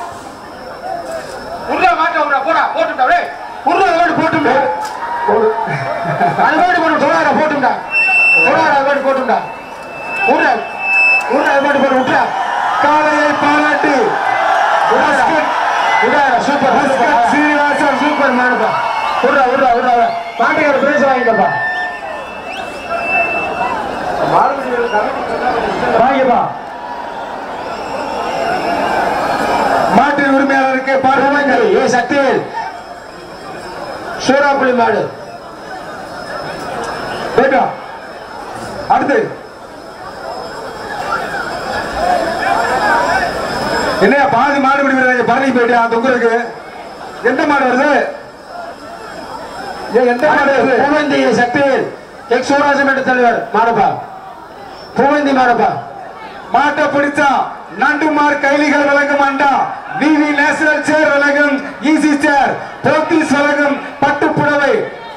விட்றா மாட்ட விட்றா போடா போட்டுடா டேய் விட்றா அது மாட்டு போட்டுடா அது மாட்டு போட்டு தொடாத போட்டுடா தொடாத அது மாட்டு போட்டுடா விட்றா விட்றா அது மாட்டு போட்டு விட்றா காலையை பாராட்டி மஸ்கட் விட்றா super Muscat super Srinivasan super மாடுப்பா விட்றா விட்றா விட்றா மாட்டுக்கார பிரைஸ் வாங்கிக்கப்பா வாங்கிப்பா மாட்டின் உரிமையாளருக்கு பாராட்டுங்கள் ஏ சக்திவேல் சூறாப்புளி மாடு வேண்டாம் அடுத்து என்னையா பாதி மாடு பிடி வீரர் பழனி போயிட்டு தொங்குறதுக்கு எந்த மாடு வருது ஏன் எந்த மாடு வருது பூவந்தி சக்திவேல் எக்ஸ் சூராஜமேட்டு தலைவர் மாடப்பா பூவந்தி மாடப்பா மாட்டை பிடிச்சா நண்டுமார் கைலிகள் வழங்கும் அண்டா விவி நேஷனல் சேர் வழங்கும் ஈசி சேர் போத்தீஸ் வழங்கும் பட்டு புடவை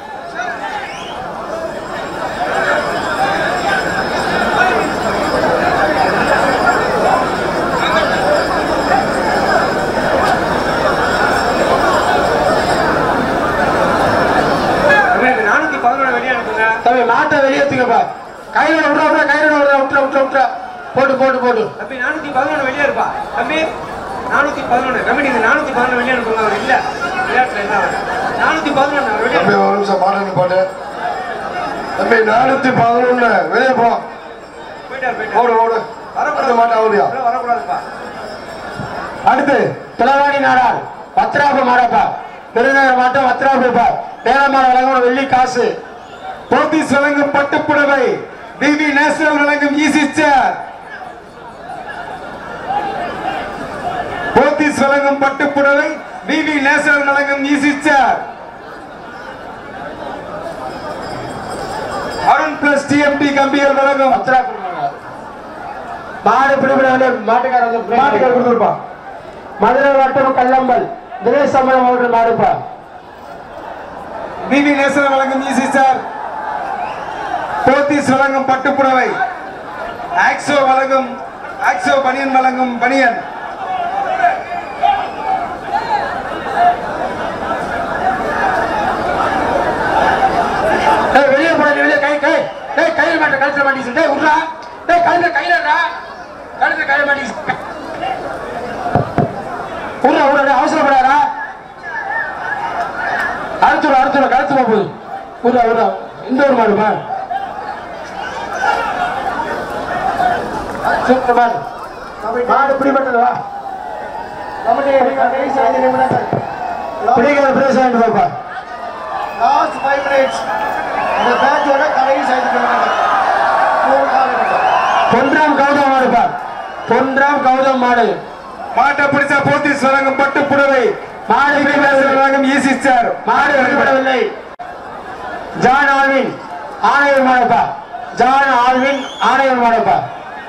நானூத்தி பதினொன்று வெளியே அனுப்புங்க தம்பி மாட்டை வெளியேற்றுங்கப்பா கையில விட்றா விட்றா கையில விட்றா விட்றா விட்றா விட்றா போட்டு போட்டு போட்டு தம்பி நானூத்தி பதினொன்று வெளியே இருப்பா தம்பி நானூத்தி பதினொன்று தம்பி நீங்க நானூத்தி பதினொன்று வெளியே அனுப்புங்க அவர் இல்ல விளையாட்டுல இல்ல அவர் நானூத்தி பதினொன்று அவர் வெளியே தம்பி ஒரு நிமிஷம் மாடனு போட்டு தம்பி நானூத்தி பதினொன்னு வெளியே போ போயிட்டார் ஓடு போயிட்டார் ஓடு வரக்கூடாது அடுத்த மாட்டா ஓடியா உள்ள வரக்கூடாதுப்பா அடுத்து பிளவாடி நாடார் பத்ராபு மாடப்பா பெருநகர் மாட்டம் பத்ராபுப்பா பேரமாட வழங்கும் வெள்ளி காசு போத்தீஸ் வழங்கும் பட்டு புடவை விவி நேஷனல் வழங்கும் ஈசி சேர் போத்தீஸ் வழங்கும் பட்டு புடவை விவி நேஷனல் வழங்கும் easy chair Arun plus TMT கம்பிகள் வழங்கும் பத்ராபு மாடு. மாடு பிடிபட மாட்டுக்கார வந்து மாட்டுக்கார கொடுத்துருப்பா மதுரை வட்டம் கல்லம்பல் தினேஷ் சம்பளம் மாவட்டம் மாடுப்பா விவி நேஷனல் வழங்கும் ஈசி சேர் போத்தீஸ் வழங்கும் பட்டு புடவை ஆக்சோ வழங்கும் ஆக்சோ பனியன் வழங்கும் பனியன் டேய் வெளியே போட வெளியே கை கை டேய் கையில் மாட்ட கழுத்துல மாட்டிச்சு டேய் விட்றா டேய் கழுத்துல கையிலடா கழுத்துல கையில மாட்டிச்சு விட்றா விட்றா டேய் அவசரப்படாதா அடுத்து அடுத்து கழுத்து போகுது விட்றா விட்றா இந்த ஒரு மாடுப்பா சூப்பர் மாடு மாடு பிடிபட்டது வா பிடிக்கிற பிரதேசம் வாங்கிட்டு போப்பா லாஸ்ட் ஃபைவ் மினிட்ஸ் இந்த மேட்சோட கடைசி ஐந்து நிமிடங்கள் மூணு கால் நிமிடம் பொன்றாம் கௌதம் மாடுப்பா பொன்றாம் கௌதம் மாடு மாட்டை பிடிச்சா போத்தீஸ் வழங்கும் பட்டு புடவை மாடு விவி பிடிபடவில்லை நேஷனல் வழங்கும் ஈசி சேர் மாடு பிடிபடவில்லை ஜான் ஆல்வின் ஆணையர் மாடப்பா ஜான் ஆல்வின் ஆணையர் மாடப்பா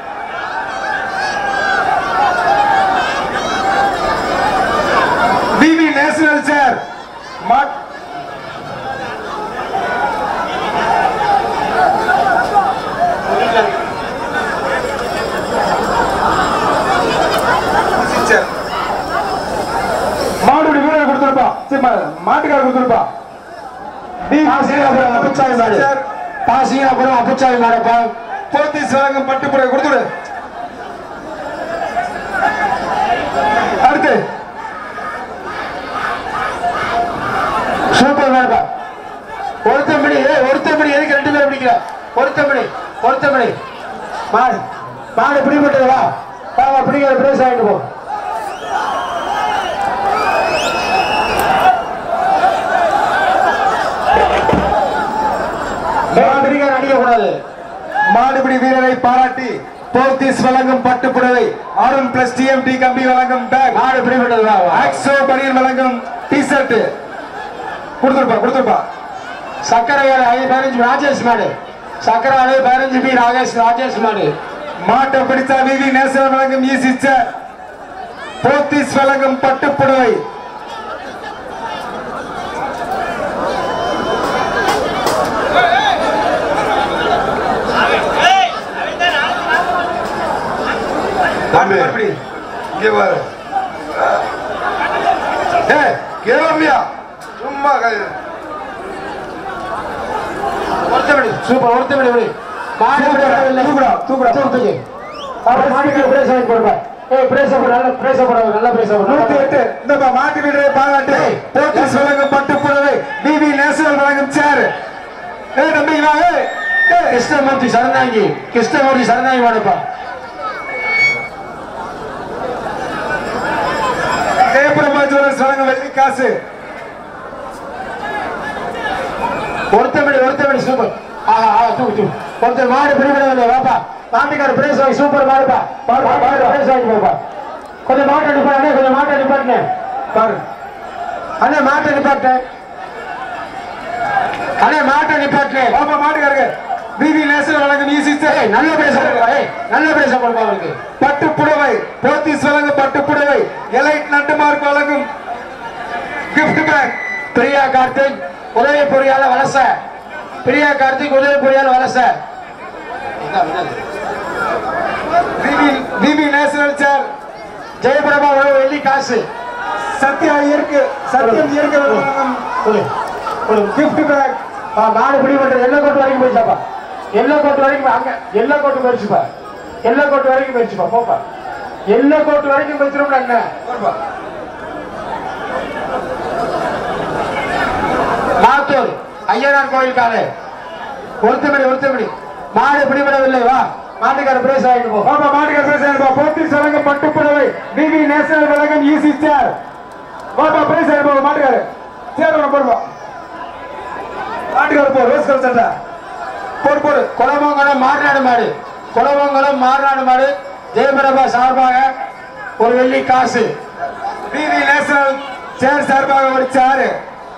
விவி நேஷனல் சேர் மாட் சேர். மாடுபிடி வீரர் கொடுத்துருப்பா சரி, மா- மாட்டுக்காரர் கொடுத்துருப்பா பாசிங்கபுரம் அப்புச்சாமி மாடு சேர். பாசிங்கபுரம் அப்புச்சாமி மாடப்பா போத்தீஸ் வழங்கும் பட்டு புடவை கொடுத்துடு பொருத்தமணி பொருத்தமணி மாடு மாடு பிடிபட்டது வா வா வா பிடிக்கிற பிரேஸ் வாங்கிட்டு போ மாடு பிடிக்கிற அடிக்க கூடாது மாடுபிடி வீரரை பாராட்டி போர்த்திஸ் வழங்கும் பட்டு புடவை அருண் பிளஸ் டிஎம்டி கம்பி வழங்கும் பேக் மாடு பிடிபட்டது வா வா ஆக்ஸோ பனியன் வழங்கும் டி ஷர்ட் கொடுத்துருப்பா கொடுத்துருப்பா சக்கரை வேலை ஐదు பதினஞ்சு ராஜேஷ் மாடு சக்கரை வேலை பதினஞ்சு பி ராஜேஷ் ராஜேஷ் மாடு மாட்டை பிடித்த விவி நேசன் வழங்கும் ஈசி சேர் போர்த்திஸ் வழங்கும் பட்டு புடவை தம்பி இங்க பாரு ஏய் கேளம்பியா சும்மா கை- ஒருத்தபடி சூப்பர் ஒருத்தபடி விடு மாடு பிடிபடவில்லை தூக்குடா, தூக்குடா. தூக்கு அப்புறம் மாட்டுக்கு பிரேஸ் வாங்கி போடுப்பா ஏய் பிரேஸ் போடு நல்ல பிரேஸ் போடு நல்ல பிரேஸ் நூத்தி போடு எட்டு இந்த மாட்டு வீரரை பாராட்டு போர்த்திஸ் வழங்கும் பட்டு புடவை விவி நேசன் வழங்கும் சேர் ஏ தம்பி வா ஏய் ஏய் கிருஷ்ணமூர்த்தி சரணாங்கி கிருஷ்ணமூர்த்தி சரணாங்கி மாடுப்பா ஜெயபிரபா ஜுவல்லர்ஸ் வழங்கும் வெள்ளி காசு ஒருத்தபடி ஒருத்தபடி சூப்பர் ஆஹா ஆஹா தூக்கு தூக்கு ஒருத்தர் மாடு பிடிபடவில்லை வாப்பா மாட்டுக்கார பிரேஸ் வாங்கி சூப்பர் மாடுப்பா மாடு மாடு பிரேஸ் வாங்கி போப்பா கொஞ்சம் மாட்டை நிப்பாட்டே கொஞ்சம் மாட்டை நிப்பாட்டினே பாரு அண்ணே மாட்டை நிப்பாட்டேன் அண்ணே மாட்டை நிப்பாட்டேன் பாப்பா மாட்டுக்காரங்க விவி நேசன் வழங்கும் ஈசி சேர் ஏய் நல்ல பிரேஸ் போடுப்பா ஏய் நல்ல பிரேஸ் போடுப்பா அவருக்கு பட்டு புடவை போத்தீஸ் வழங்கும் பட்டு புடவை எலைட் நட்டுமார்க் வழங்கும் கிஃப்ட் பேக் பிரியா கார்த்திக் உதவி பொறியாளர் வலச பிரியா கார்த்திக் உதவி பொறியாளர் வலச விவி விவி நேஷனல் சேர் ஜெயபிரபா உழவு வெள்ளி காசு சத்யா இயற்கை சத்யம் இயற்கை வழங்கும் கொடு கொடு கிஃப்ட் பேக் ஆ, மாடு பிடி பண்றது எல்லை கோட்டு வரைக்கும் போயிச்சாப்பா எல்லை கோட்டு வரைக்கும் போ. அங்க எல்லை கோட்டு போயிடுச்சுப்பா எல்லை கோட்டு வரைக்கும் போயிடுச்சுப்பா போப்பா எல்லை கோட்டு வரைக்கும் போயிச்சிரும்ல என்ன மாத்தூர் ஐயனார் கோயில் காலை ஒருத்தபடி ஒருத்தபடி மாடு பிடிபடவில்லை வா மாட்டுக்கார பிரேஸ் வாங்கிட்டு போ பாப்பா மாட்டுக்கார பேசுறேன் போத்தீஸ் வழங்கும் பட்டு புடவை விவி நேஷனல் வழங்கும் ஈசி சேர் பாப்பா பேசுறேன் பாப்பா மாட்டுக்காரு சேர் ஒன்று போடுவா மாட்டுக்கார போ ரோஸ் கலர் சட்டை போடு போடு குளமங்கலம் மாறுநாடு மாடு குளமங்கலம் மாறுநாடு மாடு ஜெயபிரபா சார்பாக ஒரு வெள்ளி காசு விவி நேஷனல் சேர் சார்பாக ஒரு சேரு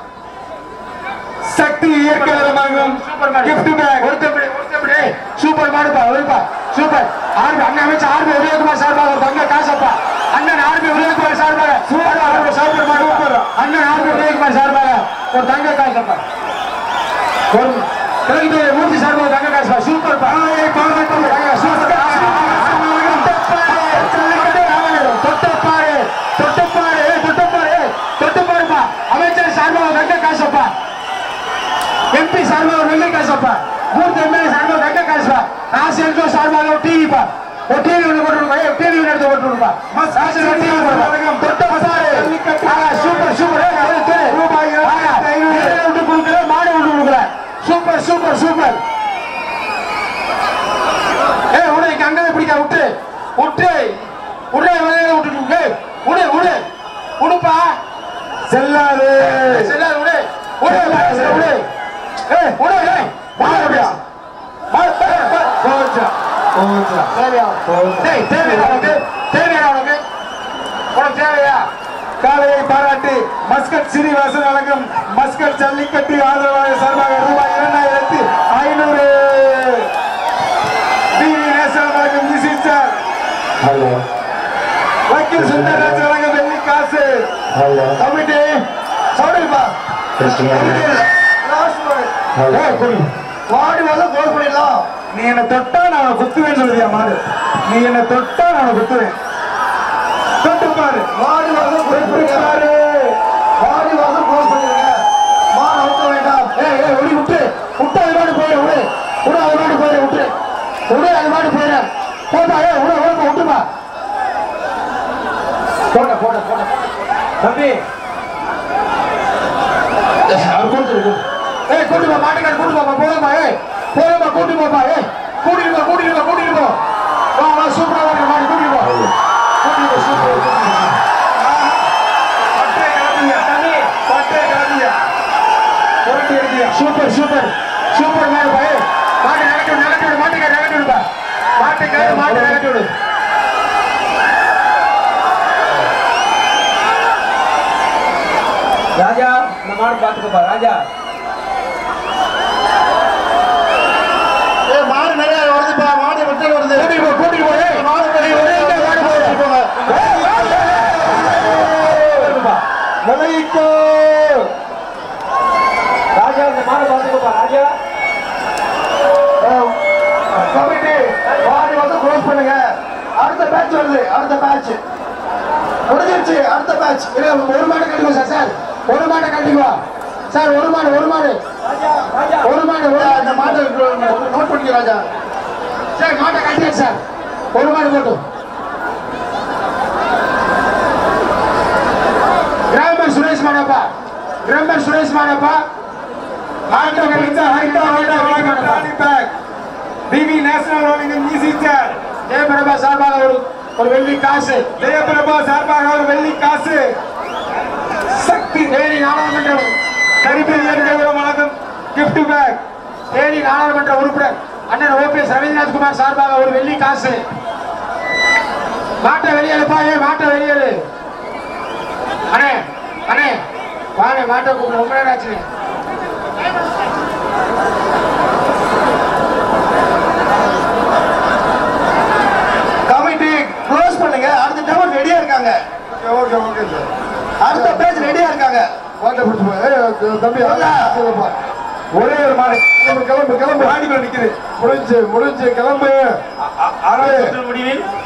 சக்தி இயற்கை வழங்கும் சூப்பர் மாடு கிஃப்ட் பேக் ஒருத்தபடி ஒருத்தபடி சூப்பர் மாடுப்பா ஒருப்பா சூப்பர் ஆர்பி அண்ணன் அமைச்சு ஆர்பி உதயகுமார் சார்பாக ஒரு தங்க காசப்பா அண்ணன் ஆர்பி உதயகுமார் சார்பாக சூப்பர் ஆர்பி சூப்பர் மாடு அண்ணன் ஆர்பி உதயகுமார் சார்பாக ஒரு தங்க காசப்பா ஒரு கிழக்கு மூர்த்தி சார்பாக ஒரு தங்க காசுப்பா சூப்பர் பா சூப்பர் தொட்டப்பாரு தொட்டப்பாரு தொட்டப்பாரு தொட்டப்பாருப்பா அமைச்சர் சார்பாக ஒரு தங்க காசப்பா எம்பி சார்பாக ஒரு வெள்ளி காசுப்பா மூர்த்தி எம்எல்ஏ சார்பாக ஒரு தங்க காசுப்பா ராசி என்கோ சார்பாக ஒரு டிவிப்பா ஒரு டிவி ஒன்று போட்டு டிவி ஒன்று எடுத்து போட்டுருப்பா ராசி ஒரு டிவி தொட்டப்பாரு சூப்பர் சூப்பர் ரூபாய் இரண்டாயிரத்தி ஐநூறு. விட்டு கொடுக்கல மாடு விட்டு கொடுக்கல சூப்பர் சூப்பர் சூப்பர் ஏய் உடு இங்க அங்கே பிடிக்க விட்டு விட்டு உள்ள வெளியில விட்டுட்டு ஏய், உடு உடு உடுப்பா செல்லாது செல்லாது உடு உடு உடு உடு ஏய் உடு ஏய் வாங்க அப்படியா போச்சா போச்சா தேவையா டேய் தேவையா உனக்கு தேவையா உனக்கு உனக்கு தேவையா காலையை பாராட்டி மஸ்கட் சீனிவாசன் வழங்கும் மஸ்கட் ஜல்லிக்கட்டு ஆதரவாக சார்பாக ரூபாய் இரண்டாயிரத்தி ஐநூறு டிவி நேசன் வழங்கும் இசி சார் வக்கீல் சுந்தரராஜ் வழங்கும் வெள்ளி காசு கமிட்டி சவுண்டிப்பா ஏய் குடி வாடி வந்து கோல் பண்ணிடலாம் நீ என்ன தொட்டா நான் உன்னை குத்துவேன்னு சொல்லுதியா மாடு நீ என்ன தொட்டா நான் உன்னை குத்துவேன் தொட்டு பாரு வாடி வந்து கோல் பண்ணிருக்காரு வாடி வந்து கோல் பண்ணிருக்க மா அவுக்க வேண்டாம் ஏய் ஏய் விடு விட்டு விட்டு அது மாட்டு போயிடு விடு விடு அது மாட்டு போயிடு விட்டு விடு அது மாட்டு போயிடு போப்பா ஏய் விடு விடுப்பா விட்டுப்பா போட்ட போட்ட போட்ட தம்பி அவர் கொடுத்துரு ஏய் கொண்டு போ மாட்டுக்கார கொண்டு போப்பா போதுமா ஏய் போதுமா கூட்டி போப்பா ஏ கூட்டிட்டு போ கூட்டிட்டு போ கூட்டிட்டு போ வா வா சூப்பரா வா மாடு கூட்டிட்டு போ கூட்டிட்டு போ சூப்பரா பட்டே கிளம்பியா தம்பி பட்டே கிளம்பியா புரட்டி எடுத்தியா சூப்பர் சூப்பர் சூப்பர் மாடு பா ஏய் மாடு நகட்டி விடு நகட்டி விடு மாட்டுக்கு நகட்டி விடுப்பா மாட்டுக்கு மாட்டு நகட்டி விடு ராஜா இந்த மாடு பாத்துக்கப்பா ராஜா ஏ மாடு நிறைய வருதுப்பா மாடு வெட்டல் வருது கூட்டிட்டு போ கூட்டிட்டு போ ஏய் மாடு நிறைய ஒரே இந்த மாடு போகுது. விலகிக்கோ ராஜா இந்த மாடு பாத்துக்கப்பா ராஜா கமிட்டி மாடு வந்து க்ளோஸ் பண்ணுங்க அடுத்த மேட்ச் வருது அடுத்த மேட்ச் முடிஞ்சிருச்சு அடுத்த மேட்ச் ஒரு மாடு கட்டிக்கோ சார் சார் ஒரு மாட்டை கட்டிக்கோ சார் ஒரு மாடு ஒரு மாடு ராஜா ராஜா ஒரு மாடு ஒரு மாடு. இந்த மாட்டை நோட் பண்ணிக்க ராஜா சார் மாட்டை கட்டியாச்சு சார் ஒரு மாடு போட்டும் கிராமர் சுரேஷ் மாடப்பா கிராமர் சுரேஷ் மாடப்பா மாட்டை கட்டிச்சா ஹைட்டா ஹைட்டா மாடப்பா pack TV national rolling in easy chair Jayaprabha சார்பாக ஒரு ஒரு வெள்ளி காசு ஜெயபிரபா சார்பாக ஒரு வெள்ளி காசு சக்தி தேனி நாடாளுமன்றம் கரிபில் ஏற்கனவே வழங்கும் gift பேக் தேனி நாடாளுமன்ற உறுப்பினர் அண்ணன் ஓபிஎஸ் ரவீந்திரநாத் குமார் சார்பாக ஒரு வெள்ளி காசு மாட்டை வெளியேறுப்பா ஏ மாட்டை வெளியேறு அண்ணே அண்ணே வாங்க மாட்டை கூப்பிடு ரொம்ப நேரம் ஆச்சு கமிட்டி க்ளோஸ் பண்ணுங்க அடுத்த டவர் ரெடியா இருக்காங்க ஓகே ஓகே சார் அடுத்த பேட்ச் ரெடியா இருக்காங்க வாட்டை பிடிச்சு போ ஏய் தம்பி சொல்லுப்பா ஒரே ஒரு மாடு கிளம்பு கிளம்பு கிளம்பு மாடிக்குள்ள நிக்குது முடிஞ்சு முடிஞ்சு கிளம்பு அ- அ- அரை சுற்று முடிவில்